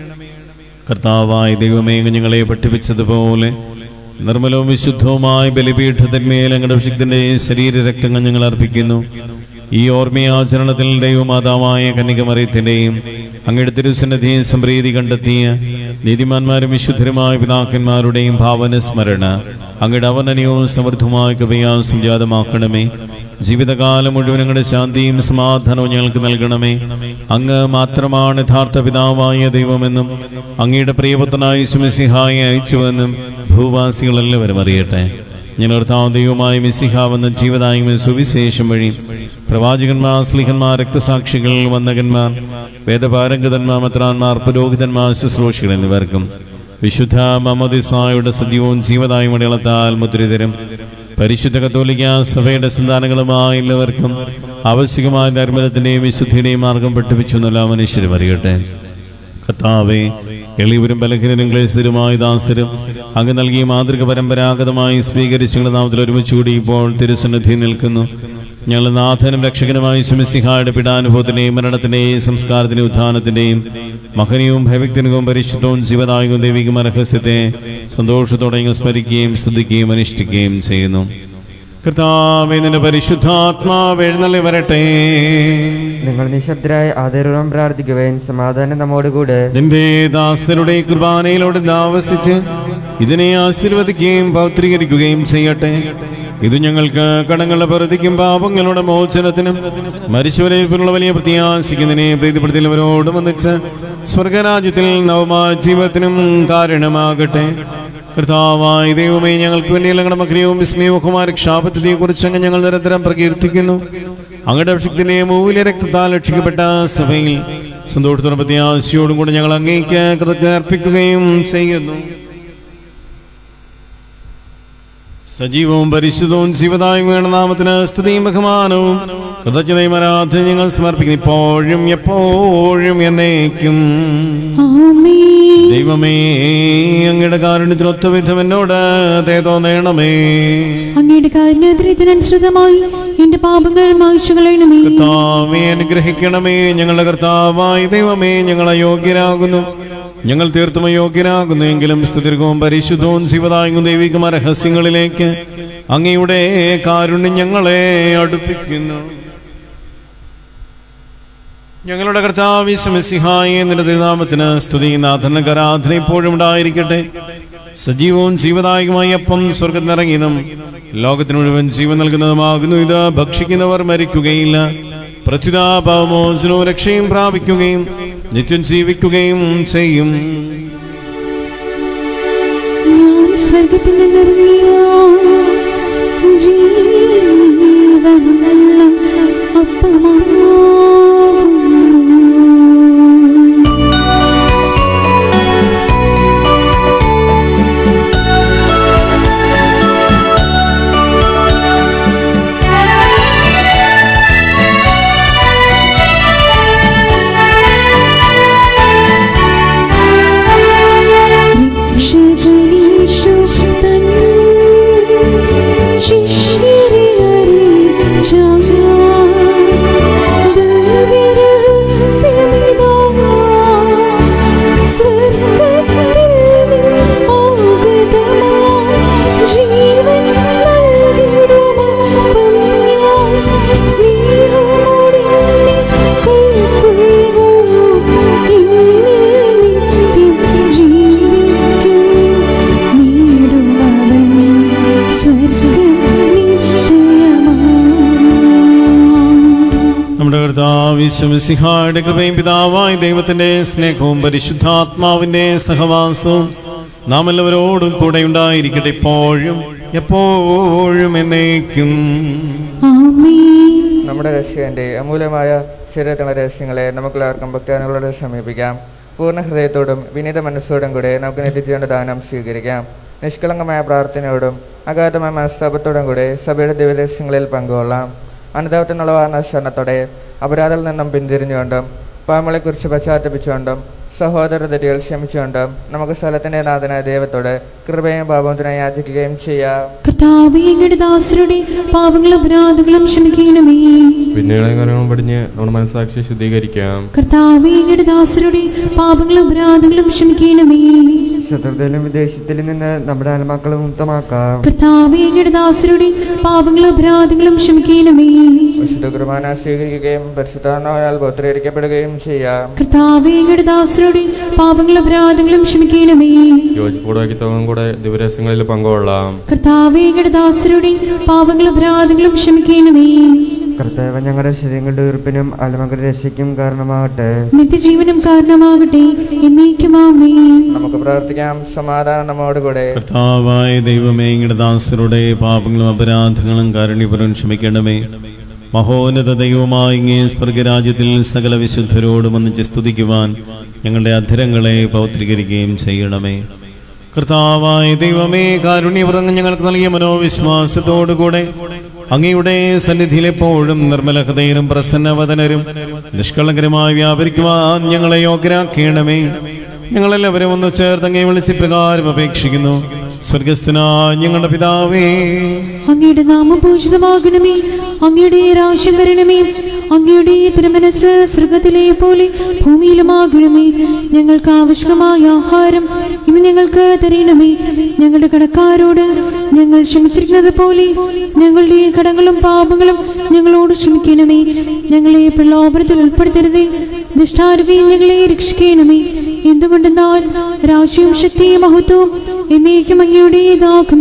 കർത്താവായ ദൈവമേ അങ്ങ് ഞങ്ങളെ പഠിപ്പിച്ചതുപോലെ നിർമ്മലവും വിശുദ്ധവുമായ ബലിപീഠത്തിന്മേൽ അങ്ങയുടെ വിശുദ്ധന്റെ ശരീരരക്തങ്ങൾ ഞങ്ങൾ അർപ്പിക്കുന്നു ഈ ഓർമ്മയാചരണത്തിൽ ദൈവമാതാവായ കന്യകമറിയത്തിന്റെയും അങ്ങയുടെ തിരുസന്നിധിയെ സംപ്രീതി കണ്ടെത്തിയ നീതിമാന്മാരും വിശുദ്ധരുമായ പിതാക്കന്മാരുടെയും ഭാവന സ്മരണ അങ്ങയുടെ അവനനയവും സമൃദ്ധമായ കൃപയാൽ സംജാതമാക്കണമേ ജീവിതകാലം മുഴുവൻ അങ്ങയുടെ ശാന്തിയും സമാധാനവും ഞങ്ങൾക്ക് നൽകണമേ അങ്ങ് മാത്രമാണ് യഥാർത്ഥ പിതാവായ ദൈവമെന്നും അങ്ങയുടെ പ്രിയപുത്രനായ സുമിസിഹായി അയച്ചുവെന്നും ഭൂവാസികളെല്ലാവരും അറിയട്ടെ ഞങ്ങളർത്താവ് ദൈവമായ മിസിഹാവെന്ന ജീവദായകമായ സുവിശേഷം വഴി പ്രവാചകന്മാർ സ്ലിഹന്മാർ രക്തസാക്ഷികൾ വന്ദകന്മാർ വേദപാരംഗതന്മാർ മത്രാന്മാർ പുരോഹിതന്മാർ ശുശ്രൂഷികൾ എന്നിവർക്കും വിശുദ്ധ മമദിസായുടെ സജീവവും ജീവദായും അടയാളത്താൽ മുദ്രിതരും പരിശുദ്ധ കത്തോലിക്ക സഭയുടെ സന്താനങ്ങളുമായ എല്ലാവർക്കും ആവശ്യമായ ധർമ്മത്തിന്റെയും വിശുദ്ധിയുടെയും മാർഗം പഠിപ്പിച്ചു എന്നുള്ള മനുഷ്യരും അറിയട്ടെ കർത്താവെ എളിയവരും ബലഹീനരും ക്ലേശിതരുമായ ദാസരും അങ്ങ് നൽകിയ മാതൃക പരമ്പരാഗതമായി സ്വീകരിച്ചുള്ള നാമത്തിൽ ഒരുമിച്ച് കൂടി ഇപ്പോൾ തിരുസന്നിധി നിൽക്കുന്നു ഞങ്ങളുടെ നാഥനും രക്ഷകനുമായി സുമിസിഹായുടെ പിടാനുഭവത്തിന്റെയും മരണത്തിന്റെയും സംസ്കാരത്തിന്റെയും ഉത്ഥാനത്തിന്റെയും മഹനീയവും ഭയഭക്തിനകവും പരിശുദ്ധവും ജീവദായകവും ദൈവികമായ രഹസ്യത്തെ സന്തോഷത്തോടെ ഞങ്ങൾ സ്മരിക്കുകയും സ്തുതിക്കുകയും അനുഷ്ഠിക്കുകയും ചെയ്യുന്നു കർത്താവേ നിന്റെ പരിശുദ്ധാത്മാവ് എഴുന്നള്ളി വരട്ടെ നിങ്ങൾ നിശബ്ദരായി ആദരവം പ്രാർത്ഥിക്കുവാൻ സമാധാനം നമ്മോടുകൂടെ നിന്റെ ദാസരുടെ കുർബാനയിലൂടെ താമസിച്ച് ഇതിനെ ആശീർവദിക്കുകയും പൗത്രീകരിക്കുകയും ചെയ്യട്ടെ ഇത് ഞങ്ങൾക്ക് കടങ്ങളുടെ പ്രതിക്കും പാപങ്ങളുടെ മോചനത്തിനും മരിച്ചവരെക്കുള്ള വലിയ പ്രത്യാശിക്കുന്നതിനെ പ്രീതിപ്പെടുത്തിയവരോട് വന്നിച്ച് സ്വർഗരാജ്യത്തിൽ നവമാ ജീവത്തിനും കാരണമാകട്ടെ കർത്താവായ ദൈവമേ ഞങ്ങൾക്ക് വേണ്ടി ഞങ്ങളുടെ മക്കളെയും വിസ്മയവും കുമാരക്ഷാപത്തിനെ കുറിച്ച് അങ്ങ് ഞങ്ങൾ നിരന്തരം പ്രകീർത്തിക്കുന്നു അങ്ങയുടെ അഭിഷക്തിന്റെ മൂവിലെ രക്തത്താൽ രക്ഷിക്കപ്പെട്ട സഭയിൽ സന്തോഷത്തോടെ പ്രത്യാശയോടും കൂടി ഞങ്ങൾ അങ്ങേക്ക് കൃതജ്ഞത അർപ്പിക്കുകയും ചെയ്യുന്നു സജീവവും പരിശുദ്ധവും ജീവതായും വേണ നാമത്തിന് സ്തുതിയും ബഹുമാനവും കൃതജ്ഞതയും ആരാധന ഞങ്ങൾ സമർപ്പിക്കുന്നു ഇപ്പോഴും എപ്പോഴും എന്നേക്കും ആമേൻ ദൈവമേ അങ്ങയുടെ കാരുണ്യത്തിനൊത്ത വിധം എന്നോട് തേ തോന്നണമേ അങ്ങയുടെ കാരുണ്യത്തിനനുസൃതമായി എന്റെ പാപങ്ങൾ മായ്ച്ചു കളയണമേ കർത്താവെ അനുഗ്രഹിക്കണമേ ഞങ്ങളുടെ കർത്താവായ ദൈവമേ ഞങ്ങൾ അയോഗ്യരാകുന്നു ഞങ്ങൾ തീർത്തും അയോഗ്യരാകുന്നു എങ്കിലും സ്തുതിർഗവും പരിശുദ്ധവും ശിവദായകവും ദൈവികമായ രഹസ്യങ്ങളിലേക്ക് അങ്ങയുടെ കാരുണ്യം ഞങ്ങളെ അടുപ്പിക്കുന്നു ഞങ്ങളുടെ കർത്താവ് ശമസിഹായ നിന്റെ തിരുനാമത്തിന് സ്തുതി നാഥനക്ക് ആരാധന ഇപ്പോഴും ഉണ്ടായിരിക്കട്ടെ സജീവവും ജീവദായകമായ അപ്പം സ്വർഗത്തിൽ നിറങ്ങിയതും ലോകത്തിന് മുഴുവൻ ജീവൻ നൽകുന്നതുമാകുന്നു ഇത് ഭക്ഷിക്കുന്നവർ മരിക്കുകയില്ല പ്രത്യുതാപാവമോചനവും രക്ഷയും പ്രാപിക്കുകയും നിത്യം ജീവിക്കുകയും ചെയ്യും ഞാൻ സ്വർഗത്തിൽ നിന്നിറങ്ങിയ ജീവനുള്ള അപ്പമാകുന്നു രക്ഷകനീശു തൻ ശിഷ്യരെ അറിയിച്ചാ സ്വർഗ നമ്മുടെ കർത്താവ് ശമസിഹായുടെ കൃപയും പിതാവായ ദൈവത്തിന്റെ സ്നേഹവും പരിശുദ്ധാത്മാവിന്റെ സഹവാസവും നാം എല്ലാവരോടും കൂടെ ഉണ്ടായിരിക്കട്ടെ ഇപ്പോഴും എപ്പോഴും എന്നേക്കും ആമേൻ നമ്മുടെ രഹസ്യന്റെ അമൂല്യമായ ശരീരത്തിലുള്ള രഹസ്യങ്ങളെ നമുക്കെല്ലാവർക്കും ഭക്താനുകളോട് സമീപിക്കാം പൂർണ്ണ ഹൃദയത്തോടും വിനീത മനസ്സോടും കൂടെ നമുക്ക് നിത്യജീവന ദാനം സ്വീകരിക്കാം നിഷ്കളങ്കമായ പ്രാർത്ഥനയോടും അഗാധമായ മനസ്താപത്തോടും കൂടെ സഭയുടെ ദിവരഹസ്യങ്ങളിൽ പങ്കുകൊള്ളാം അനുതാപത്തിനുള്ള വാർണശരണത്തോടെ അപരാധിൽ നിന്നും പിന്തിരിഞ്ഞുകൊണ്ടും പാമ്പളെക്കുറിച്ച് പശ്ചാത്തപിച്ചുകൊണ്ടും സഹോദര തെറ്റുകൾ ക്ഷമിച്ചുകൊണ്ടും നമുക്ക് സ്ഥലത്തിന്റെ നാഥനായ ദൈവത്തോട് കൃപയും പാപത്തിനായി യാചിക്കുകയും ചെയ്യാം കർത്താവേ അങ്ങയുടെ ദാസരുടെ പാപങ്ങളും അപരാധങ്ങളും ക്ഷമിക്കണമേ പിന്നീട് കാര്യങ്ങളും പടിഞ്ഞ് നമ്മുടെ മനസ്സാക്ഷി ശുദ്ധീകരിക്കാം കർത്താവേ അങ്ങയുടെ ദാസരുടെ പാപങ്ങളും അപരാധങ്ങളും ക്ഷമിക്കണമേ ശത്രുതയിലും വിദേശത്തിലും നിന്ന് നമ്മുടെ ആത്മാക്കളെ മുക്തമാക്കാം കർത്താവേ അങ്ങയുടെ ദാസരുടെ പാപങ്ങളും അപരാധങ്ങളും ക്ഷമിക്കണമേ വിശുദ്ധ കുർബാന സ്വീകരിക്കുകയും പരിശുദ്ധാത്മാവിനാൽ പുത്രീകരിക്കപ്പെടുകയും ചെയ്യാം കർത്താവേ അങ്ങയുടെ ദാസരുടെ പാപങ്ങളും അപരാധങ്ങളും ക്ഷമിക്കണമേ യോജിപ്പോടെ തോന്നും കൂടെ ദിവരഹസ്യങ്ങളിൽ പങ്കുകൊള്ളാം കർത്താവേ അങ്ങയുടെ ദാസരുടെ പാപങ്ങളും അപരാധങ്ങളും ക്ഷമിക്കണമേ കർത്താവ് ഞങ്ങളുടെ ശരീരങ്ങളുടെ ഉയർപ്പിനും ആത്മാക്കളുടെ രക്ഷയ്ക്കും കാരണമാകട്ടെ നിത്യജീവനം കാരണമാകട്ടെ എന്നേക്കുമാമേ നമുക്ക് പ്രാർത്ഥിക്കാം സമാധാനം നമ്മോടുകൂടെ കർത്താവായ ദൈവമേ ഇങ്ങയുടെ ദാസരുടെ പാപങ്ങളും അപരാധങ്ങളും കാരുണ്യപുരം ക്ഷമിക്കണമേ മഹോന്നത ദൈവമായി ഇങ്ങേ സ്വർഗരാജ്യത്തിൽ സകല വിശുദ്ധരോടും ഒന്നിച്ച് സ്തുതിക്കുവാൻ ഞങ്ങളുടെ അധരങ്ങളെ പൗത്രീകരിക്കുകയും ചെയ്യണമേ കർത്താവായ ദൈവമേ കാരുണ്യപുറങ്ങ് ഞങ്ങൾക്ക് നൽകിയ മനോവിശ്വാസത്തോടുകൂടെ അങ്ങയുടെ സന്നിധിയിൽ എപ്പോഴും നിർമ്മല ഹൃദയരും പ്രസന്നവദനരും നിഷ്കളങ്കരമായി വ്യാപരിക്കുവാൻ ഞങ്ങളെ യോഗ്യരാക്കണമേ ഞങ്ങളെല്ലാവരും ഒന്ന് ചേർത്ത് അങ്ങേ വിളിച്ച് പ്രകാരം അപേക്ഷിക്കുന്നു സ്വർഗസ്ഥനായ ഞങ്ങളുടെ പിതാവേ അങ്ങയുടെ നാമം പൂജിതമാകണമേ അങ്ങയുടെ രാശം വരണമേ അങ്ങയുടെ തിരുമനസ് സ്വർഗത്തിലെ പോലെ ഭൂമിയിലുമാകണമേ ഞങ്ങൾക്ക് ആവശ്യമായ ആഹാരം ഇന്ന് ഞങ്ങൾക്ക് തരണമേ ഞങ്ങളുടെ കടക്കാരോട് ഞങ്ങൾ ക്ഷമിച്ചിരിക്കുന്നത് പോലെ ഞങ്ങളുടെ കടങ്ങളും പാപങ്ങളും ഞങ്ങളോട് ക്ഷമിക്കണമേ ഞങ്ങളെ പ്രലോഭനത്തിൽ ഉൾപ്പെടുത്തരുതേ ദുഷ്ടാരവി ഞങ്ങളെ രക്ഷിക്കണമേ എന്തുകൊണ്ടെന്നാൽ രാശിയും ശക്തിയും മഹത്വവും എന്നേക്കും അങ്ങയുടേതാക്കുന്നു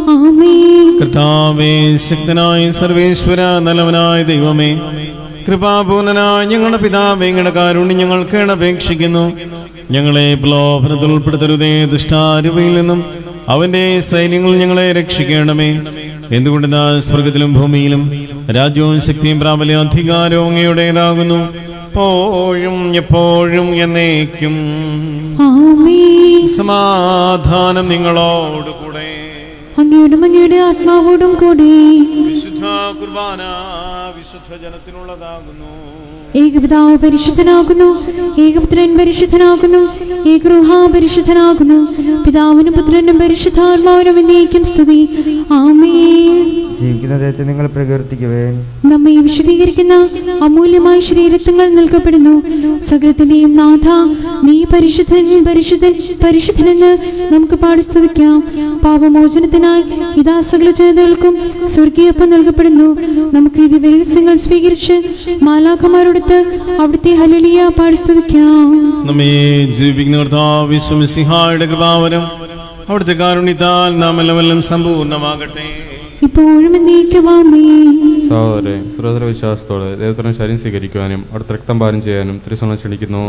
ആമേ കർത്താവേ ശക്തനായ സർവേശ്വര നല്ലവനായ ദൈവമേ കൃപാപൂർണനായ ഞങ്ങളുടെ പിതാവേ ഞങ്ങളുടെ കാരുണ്യം ഞങ്ങൾക്ക് അപേക്ഷിക്കുന്നു ഞങ്ങളെ പ്രലോഭനത്തിൽ ഉൾപ്പെടുത്തരുതേ ദുഷ്ടാരുവയിൽ നിന്നും അവന്റെ സൈന്യങ്ങൾ ഞങ്ങളെ രക്ഷിക്കണമേ എന്തുകൊണ്ടെന്നാ സ്വർഗത്തിലും ഭൂമിയിലും രാജ്യവും ശക്തിയും പ്രാബല്യം അധികാരവും അങ്ങയുടേതാകുന്നു എപ്പോഴും എപ്പോഴും എന്നേക്കും ആമേ സമാധാനം നിങ്ങളോടുകൂടെ അങ്ങയോടും അങ്ങയുടെ ആത്മാവോടും കൂടി വിശുദ്ധ കുർബാന വിശുദ്ധ ജനത്തിനുള്ളതാകുന്നു ഏകപിതാവ് പരിശുദ്ധനാകുന്നു ഏകപുത്രൻ പരിശുദ്ധനാകുന്നു ഏകഗൃഹ പരിശുദ്ധനാകുന്നു പിതാവിനും പുത്രനും പരിശുദ്ധാത്മാവിനും എന്നേക്കും സ്തുതി ആമേ ജീവിക്കുന്ന ദൈവത്തെ നിങ്ങൾ പ്രകീർത്തിക്കുവേൻ നമ്മെ വിശദീകരിക്കുന്ന അമൂല്യമായ ശരീരത്വങ്ങൾ നൽകപ്പെടുന്നു സകലത്തിന്റെയും നാഥ നീ പരിശുദ്ധൻ പരിശുദ്ധൻ പരിശുദ്ധനെന്ന് നമുക്ക് പാടി സ്തുതിക്കാം പാപമോചനത്തിനായി ഇതാ സകല ജനതകൾക്കും സ്വർഗീയപ്പം നൽകപ്പെടുന്നു നമുക്ക് ഇത് രഹസ്യങ്ങൾ സ്വീകരിച്ച് മാലാഖമാരോടത്ത് അവിടുത്തെ ഹലലിയ പാടി സ്തുതിക്കാം നമ്മെ ജീവിക്കുന്ന കർത്താവ് വിശ്വമിസിഹായുടെ കൃപാവരം അവിടുത്തെ കാരുണ്യത്താൽ നാം എല്ലാം സമ്പൂർണ്ണമാകട്ടെ ഇപ്പോഴും എന്നേക്കുവാമേ സഹോദരെ സുരതര വിശ്വാസത്തോടെ ദൈവത്തിന് ശരീരം സ്വീകരിക്കുവാനും അടുത്ത രക്തം പാനം ചെയ്യാനും തിരുസോണം ക്ഷണിക്കുന്നു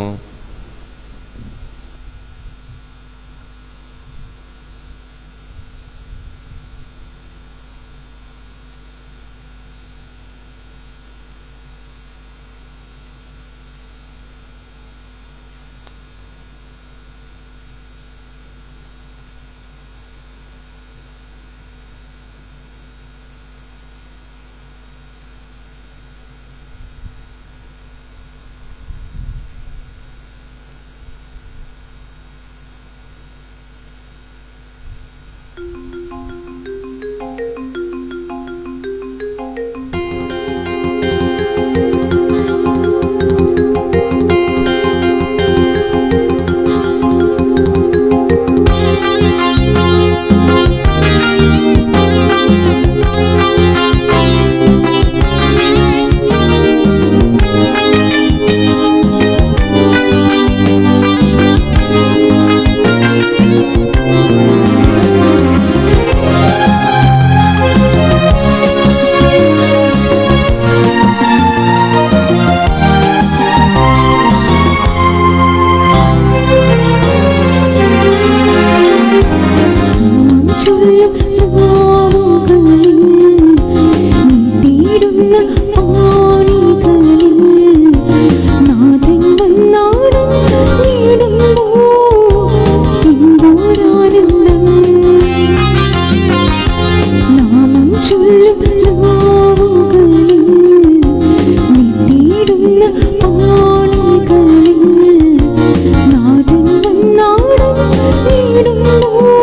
ചൊല്ലും നാവുകളിൽ നീട്ടിയിടുന്ന പാണികളിൽ നാഥൻ വന്നാടും നീടുമ്പോ എന്തോരാനന്ദം നാമം ചൊല്ലും നാവുകളിൽ നീട്ടിയിടുന്ന പാണികളിൽ നാഥൻ വന്നാടും നീടുമ്പോ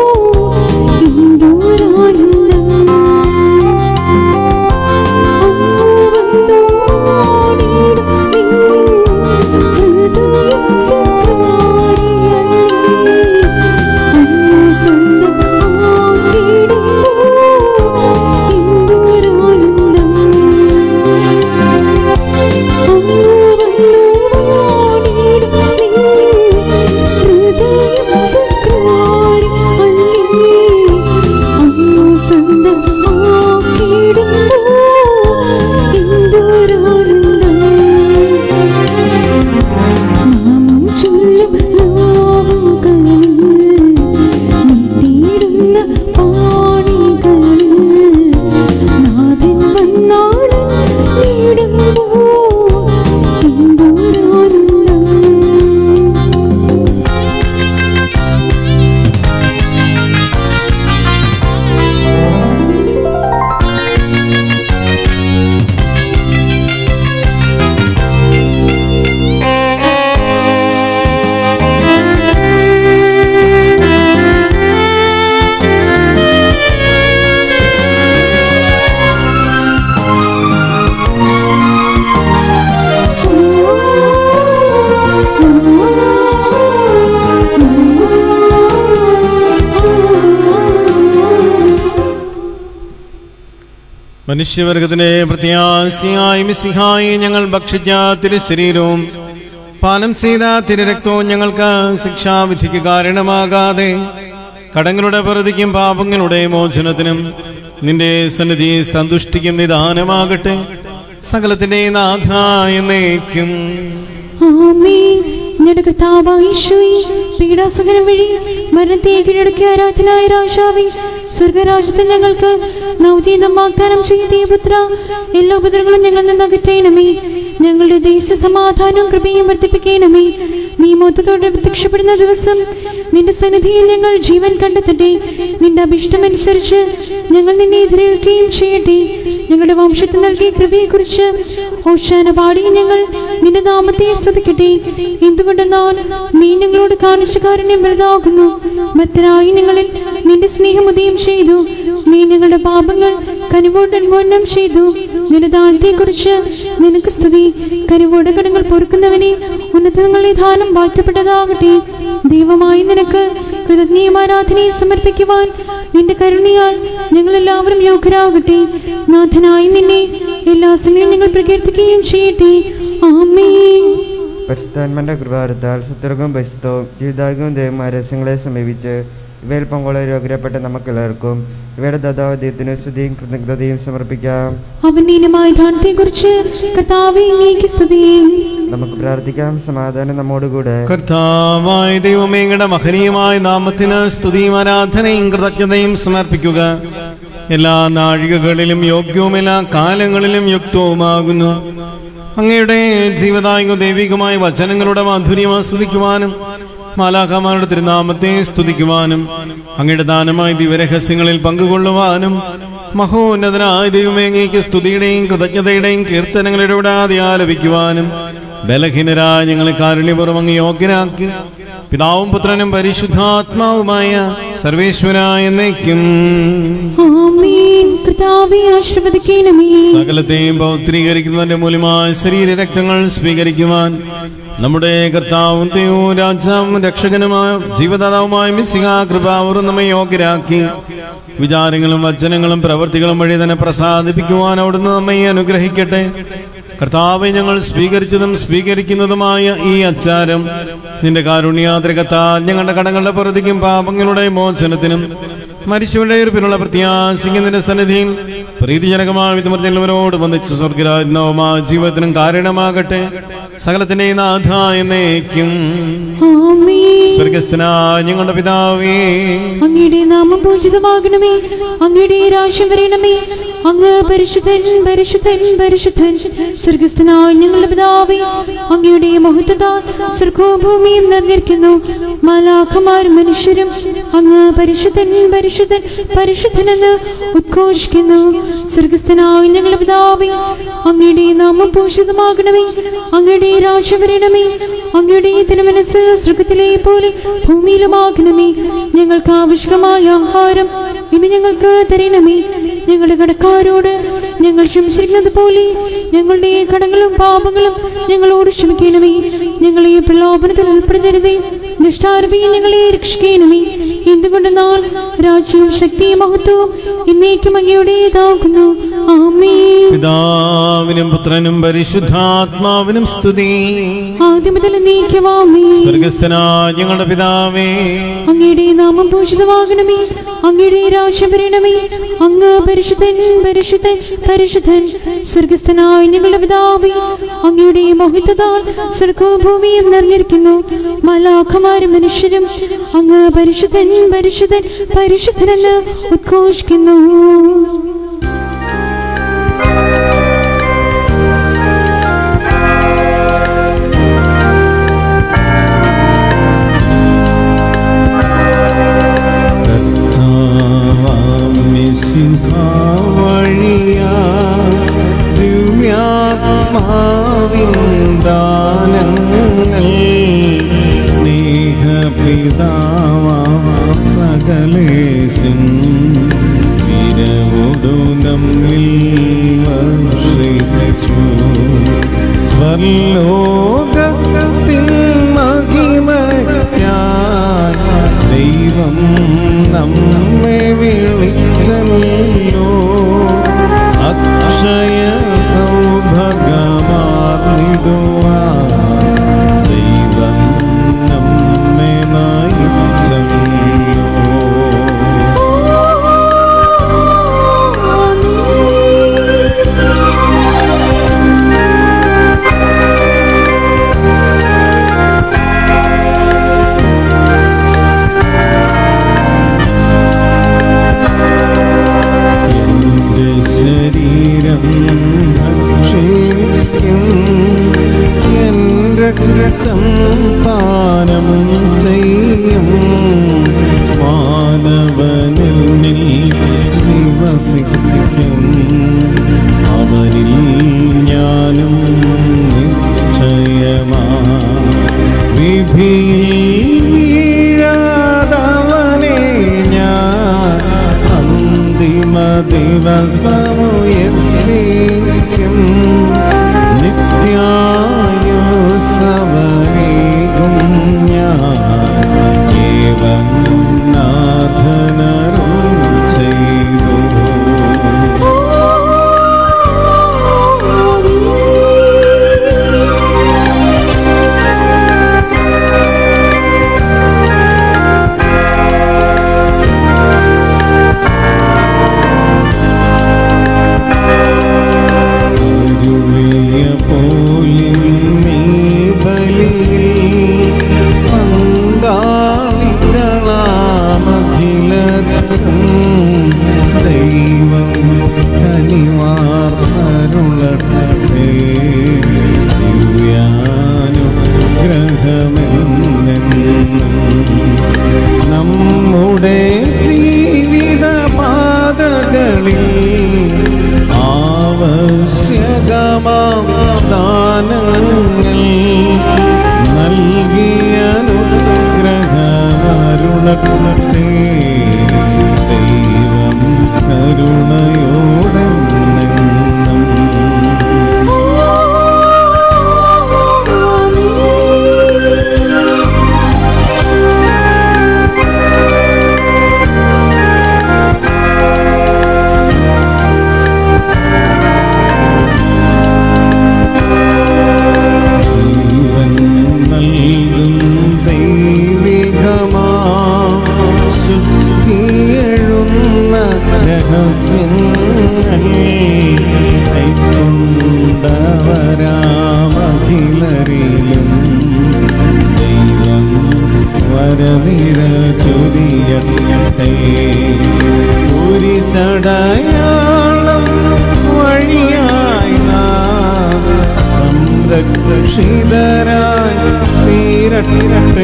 മനുഷ്യവർഗത്തിന്റെ പ്രത്യാശയായി മിസിഹായി ഞങ്ങൾ ഭക്ഷിച്ച തിരുശരീരവും പാനം ചെയ്ത തിരുരക്തവും ഞങ്ങൾക്ക് ശിക്ഷാവിധിക്ക് കാരണമാകാതെ കടങ്ങളുടെ പ്രതിക്കും പാപങ്ങളുടെ മോചനത്തിനും നിന്റെ സന്നിധി സന്തുഷ്ടിക്കും നിദാനമാകട്ടെ സകലത്തിന്റെ നാഥ എന്നേക്കും ആമേൻ ഞങ്ങളുടെ കർത്താവായ ഈശോയെ പീഡാസഹനം വഴി മരണത്തെ കീഴടക്കിയ ആരാധനായ രാജാവേ സ്വർഗരാജ്യത്തിൽ ഞങ്ങൾക്ക് നവജീവിതം വാഗ്ദാനം ചെയ്ത പുത്ര എല്ലാ ഉപദ്രവങ്ങളും ഞങ്ങളിൽ നിന്ന് അകറ്റണമേ ഞങ്ങളുടെ ദേശ സമാധാനവും കൃപയും വർദ്ധിപ്പിക്കണമേ നീ മൊത്തത്തോടെ പ്രത്യക്ഷപ്പെടുന്ന ദിവസം നിന്റെ സന്നിധിയിൽ ഞങ്ങൾ ജീവൻ കണ്ടെത്തട്ടെ നിന്റെ അഭിഷ്ടമനുസരിച്ച് ഞങ്ങൾ നിന്നെ എതിരേൽക്കുകയും ചെയ്യട്ടെ ഞങ്ങളുടെ വംശത്തിൽ നൽകിയ കൃപയെക്കുറിച്ച് ഓശാന പാടി ഞങ്ങൾ നിന്റെ നാമത്തെ സ്തുതിക്കട്ടെ എന്തുകൊണ്ടെന്നാൽ നീ ഞങ്ങളോട് കാണിച്ച കാരുണ്യം വലുതാകുന്നു ഭക്തരായി ഞങ്ങളിൽ നിന്റെ സ്നേഹം ഉദയം ചെയ്തു നീ ഞങ്ങളുടെ പാപങ്ങൾ കനിവോട് ഉന്മോചനം ചെയ്തു നിനദാനത്തെക്കുറിച്ച് നിനക്ക് സ്തുതി കനിവോട് കടങ്ങൾ പൊറുക്കുന്നവനെ ഉന്നതങ്ങളുടെ ദാനം വാഴ്ത്തപ്പെട്ടതാകട്ടെ ദൈവമായി നിനക്ക് കൃതജ്ഞയമാരാധനയെ സമർപ്പിക്കുവാൻ നിന്റെ കരുണയാൽ ഞങ്ങൾ എല്ലാവരും യോഗ്യരാകട്ടെ നാഥനായി നിന്നെ എല്ലാ സമയവും ഞങ്ങൾ പ്രകീർത്തിക്കുകയും ചെയ്യട്ടെ ആമേ പരിശുദ്ധാത്മന്റെ കൃപാരത്താൽ സുത്തർഗവും പരിശുദ്ധവും ജീവിതാഗവും ദൈവമാരസ്യങ്ങളെ സമീപിച്ച് ഇവയിൽ പങ്കുള്ള രോഗരപ്പെട്ട നമുക്കെല്ലാവർക്കും ഇവയുടെ ദാതാവദ്യത്തിന് സ്തുതിയും കൃതജ്ഞതയും സമർപ്പിക്കാം അവന്റെ ഇനമായ ദാനത്തെക്കുറിച്ച് കർത്താവേ നീക്ക് സ്തുതി നമുക്ക് പ്രാർത്ഥിക്കാം സമാധാനം നമ്മോടുകൂടെ കർത്താവായ ദൈവമേങ്ങളുടെ മഹനീയമായ നാമത്തിന് സ്തുതിയും ആരാധനയും കൃതജ്ഞതയും സമർപ്പിക്കുക എല്ലാ നാഴികകളിലും യോഗ്യവും എല്ലാ കാലങ്ങളിലും യുക്തവുമാകുന്നു അങ്ങയുടെ ജീവദായക ദൈവികമായ വചനങ്ങളുടെ മാധുര്യം ആസ്വദിക്കുവാനും മാലാഖമാരുടെ തിരുനാമത്തെ സ്തുതിക്കുവാനും അങ്ങയുടെ ദാനമായ ദിവരഹസ്യങ്ങളിൽ പങ്കുകൊള്ളുവാനും മഹോന്നതനായ ദൈവമേ അങ്ങേക്ക് സ്തുതിയുടെയും കൃതജ്ഞതയുടെയും കീർത്തനങ്ങളുടെ വിടാതെ ആലപിക്കുവാനും ബലഹീനരായ ഞങ്ങളെ കാരുണ്യപൂർവ്വം അങ്ങ് യോഗ്യനാക്കി പിതാവും പുത്രനും പരിശുദ്ധാത്മാവുമായ സർവേശ്വരായ എന്നേക്കും ആമേൻ കർത്താവേ ആശീർവദിക്കണമേ സകലത്തെയും പൗത്രീകരിക്കുന്നതിന്റെ മൂല്യമായ ശരീര രക്തങ്ങൾ സ്വീകരിക്കുവാൻ നമ്മുടെ കർത്താവും ദൈവവും രാജാവും രക്ഷകനുമായ ജീവദാതാവുമായ മിസിക കൃപാവറും നമ്മെ യോഗ്യരാക്കി വിചാരങ്ങളും വചനങ്ങളും പ്രവൃത്തികളും വഴി തന്നെ പ്രസാദിപ്പിക്കുവാൻ അവിടുന്ന് നമ്മെ അനുഗ്രഹിക്കട്ടെ കർത്താവെ ഞങ്ങൾ സ്വീകരിച്ചതും സ്വീകരിക്കുന്നതുമായ ഈ അച്ചാരം നിന്റെ കാരുണ്യാത്രികത്താൽ ഞങ്ങളുടെ കടങ്ങളുടെ പ്രതിക്കും പാപങ്ങളുടെ മോചനത്തിനും മരിച്ചവരുടെ ഉയർപ്പിനുള്ള പ്രത്യാശിക്കും നിന്റെ സന്നിധിയിൽ പ്രീതിജനകമായ വിധമർത്തിയുള്ളവരോട് വന്നിച്ച് സ്വർഗരാജ്ഞവുമായ ജീവിതത്തിനും കാരണമാകട്ടെ സകലത്തിന്റെ നാഥ എന്നേക്കും ആമേൻ സ്വർഗസ്ഥനായ ഞങ്ങളുടെ പിതാവേ അങ്ങയുടെ നാമം പൂജിതമാകണമേ അങ്ങയുടെ രാജ്യം വരണമേ അങ്ങ് പരിശുദ്ധൻ പരിശുദ്ധൻ പരിശുദ്ധൻ സ്വർഗസ്ഥനായ ഞങ്ങളുടെ പിതാവേ അങ്ങയുടെ മഹത്വത്താൽ സ്വർഗവും ഭൂമിയും നിറഞ്ഞിരിക്കുന്നു മാലാഖമാരും മനുഷ്യരും അങ്ങ് പരിശുദ്ധൻ പരിശുദ്ധൻ പരിശുദ്ധനെന്ന് ഉദ്ഘോഷിക്കുന്നു സ്വർഗസ്ഥനായ ഞങ്ങളുടെ പിതാവേ അങ്ങയുടെ നാമം പൂജിതമാകണമേ അങ്ങയുടെ രാജ്യം വരണമേ അങ്ങയുടെ തിരുമനസ് സ്വർഗത്തിലെ പോലെ ഭൂമിയിലുമാകണമേ ഞങ്ങൾക്ക് ആവശ്യമായ ആഹാരം ഇന്ന് ഞങ്ങൾക്ക് തരണമേ ഞങ്ങളുടെ കടക്കാരോട് ഞങ്ങൾ ക്ഷമിച്ചിരിക്കുന്നത് പോലെ ഞങ്ങളുടെ കടങ്ങളും പാപങ്ങളും ഞങ്ങളോട് ക്ഷമിക്കണമേ ഞങ്ങളെ പ്രലോഭനത്തിൽ ഉൾപ്പെടുത്തരുതേ ദുഷ്ടാരവിയിൽ ഞങ്ങളെ രക്ഷിക്കണമേ എന്തുകൊണ്ടെന്നാൽ രാജ്യവും ശക്തിയും മഹത്വവും എന്നേക്കും അങ്ങയുടേതാകുന്നു ആമേ പിതാവിനും പുത്രനും പരിശുദ്ധാത്മാവിനും സ്തുതി ആദ്യം മുതൽ നീക്കുവാമേ സ്വർഗസ്ഥനായ ഞങ്ങളുടെ പിതാവേ അങ്ങയുടെ നാമം പൂജിതമാകണമേ അങ്ങയുടെ രാജ്യം വരണമേ അങ്ങ് പരിശുദ്ധൻ പരിശുദ്ധൻ പരിശുദ്ധൻ സ്വർഗസ്ഥനായ ഞങ്ങളുടെ പിതാവേ അങ്ങയുടെ മോഹിതതാൽ സ്വർഗവും ഭൂമിയും നിറഞ്ഞിരിക്കുന്നു മലാഖമാരും മനുഷ്യരും അങ്ങ് പരിശുദ്ധൻ പരിശുദ്ധൻ പരിശുദ്ധനെന്ന് ഉദ്ഘോഷിക്കുന്നു സകലേശൻ വിരവൊടു നമ്മിൽ വർഷിച്ചു സ്വർലോകത്തിൻ മഹിമയ്ക്കായി ദൈവം നമ്മെ വിളിച്ചല്ലോ അക്ഷയ സൗഭഗമാർന്നിടുവാൻ ദൈവം നമ്മെ നയിച്ചല്ലോ രക്തം പാനം ചെയ്യും മാനവനിൽ നിവസിക്കും അവനിൽ ഞാനും നിശ്ചയമാ വിധിയിൽ വീഴാതവനെ ഞാൻ അന്തിമ ദിവസമുയർത്തിക്കും നിത്യായുസവനേകും ഞാൻ ഏവം നാഥനരും ചെയ്തു അരുളിയ പോലിൻ നീ ബലിയിൽ പങ്കാളികളാമഖിലരും ദൈവം കനിവാർന്നരുളട്ടെ ദിവ്യാനുഗ്രഹമെന്നും നമ്മുടെ ജീവിത പാതകളിൽ ആവശ്യകമാം ദാനങ്ങൾ നൽകിയനുഗ്രഹമരുളട്ടെ ദൈവം കരുണയോടെ നിന്നും ജീവൻ നൽകും ദൈവികമാ ശുദ്ധിയെഴുന്ന രഹസ്യങ്ങൾ കൈക്കൊണ്ടവരാമഖിലരിലും ദൈവം വരനിര ചൊരിയട്ടെ കുരിശടയാളം വഴിയായി നാം സംരക്ഷിതരായി തീരട്ടെ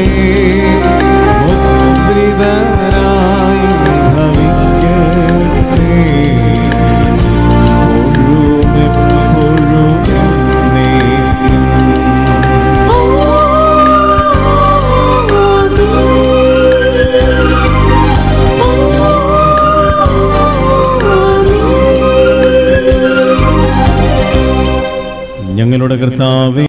മുദ്രിതരായി ഭവിക്കട്ടെ ഒഴുമെപ്പോഴും എന്നേക്കും. ഞങ്ങളുടെ കർത്താവേ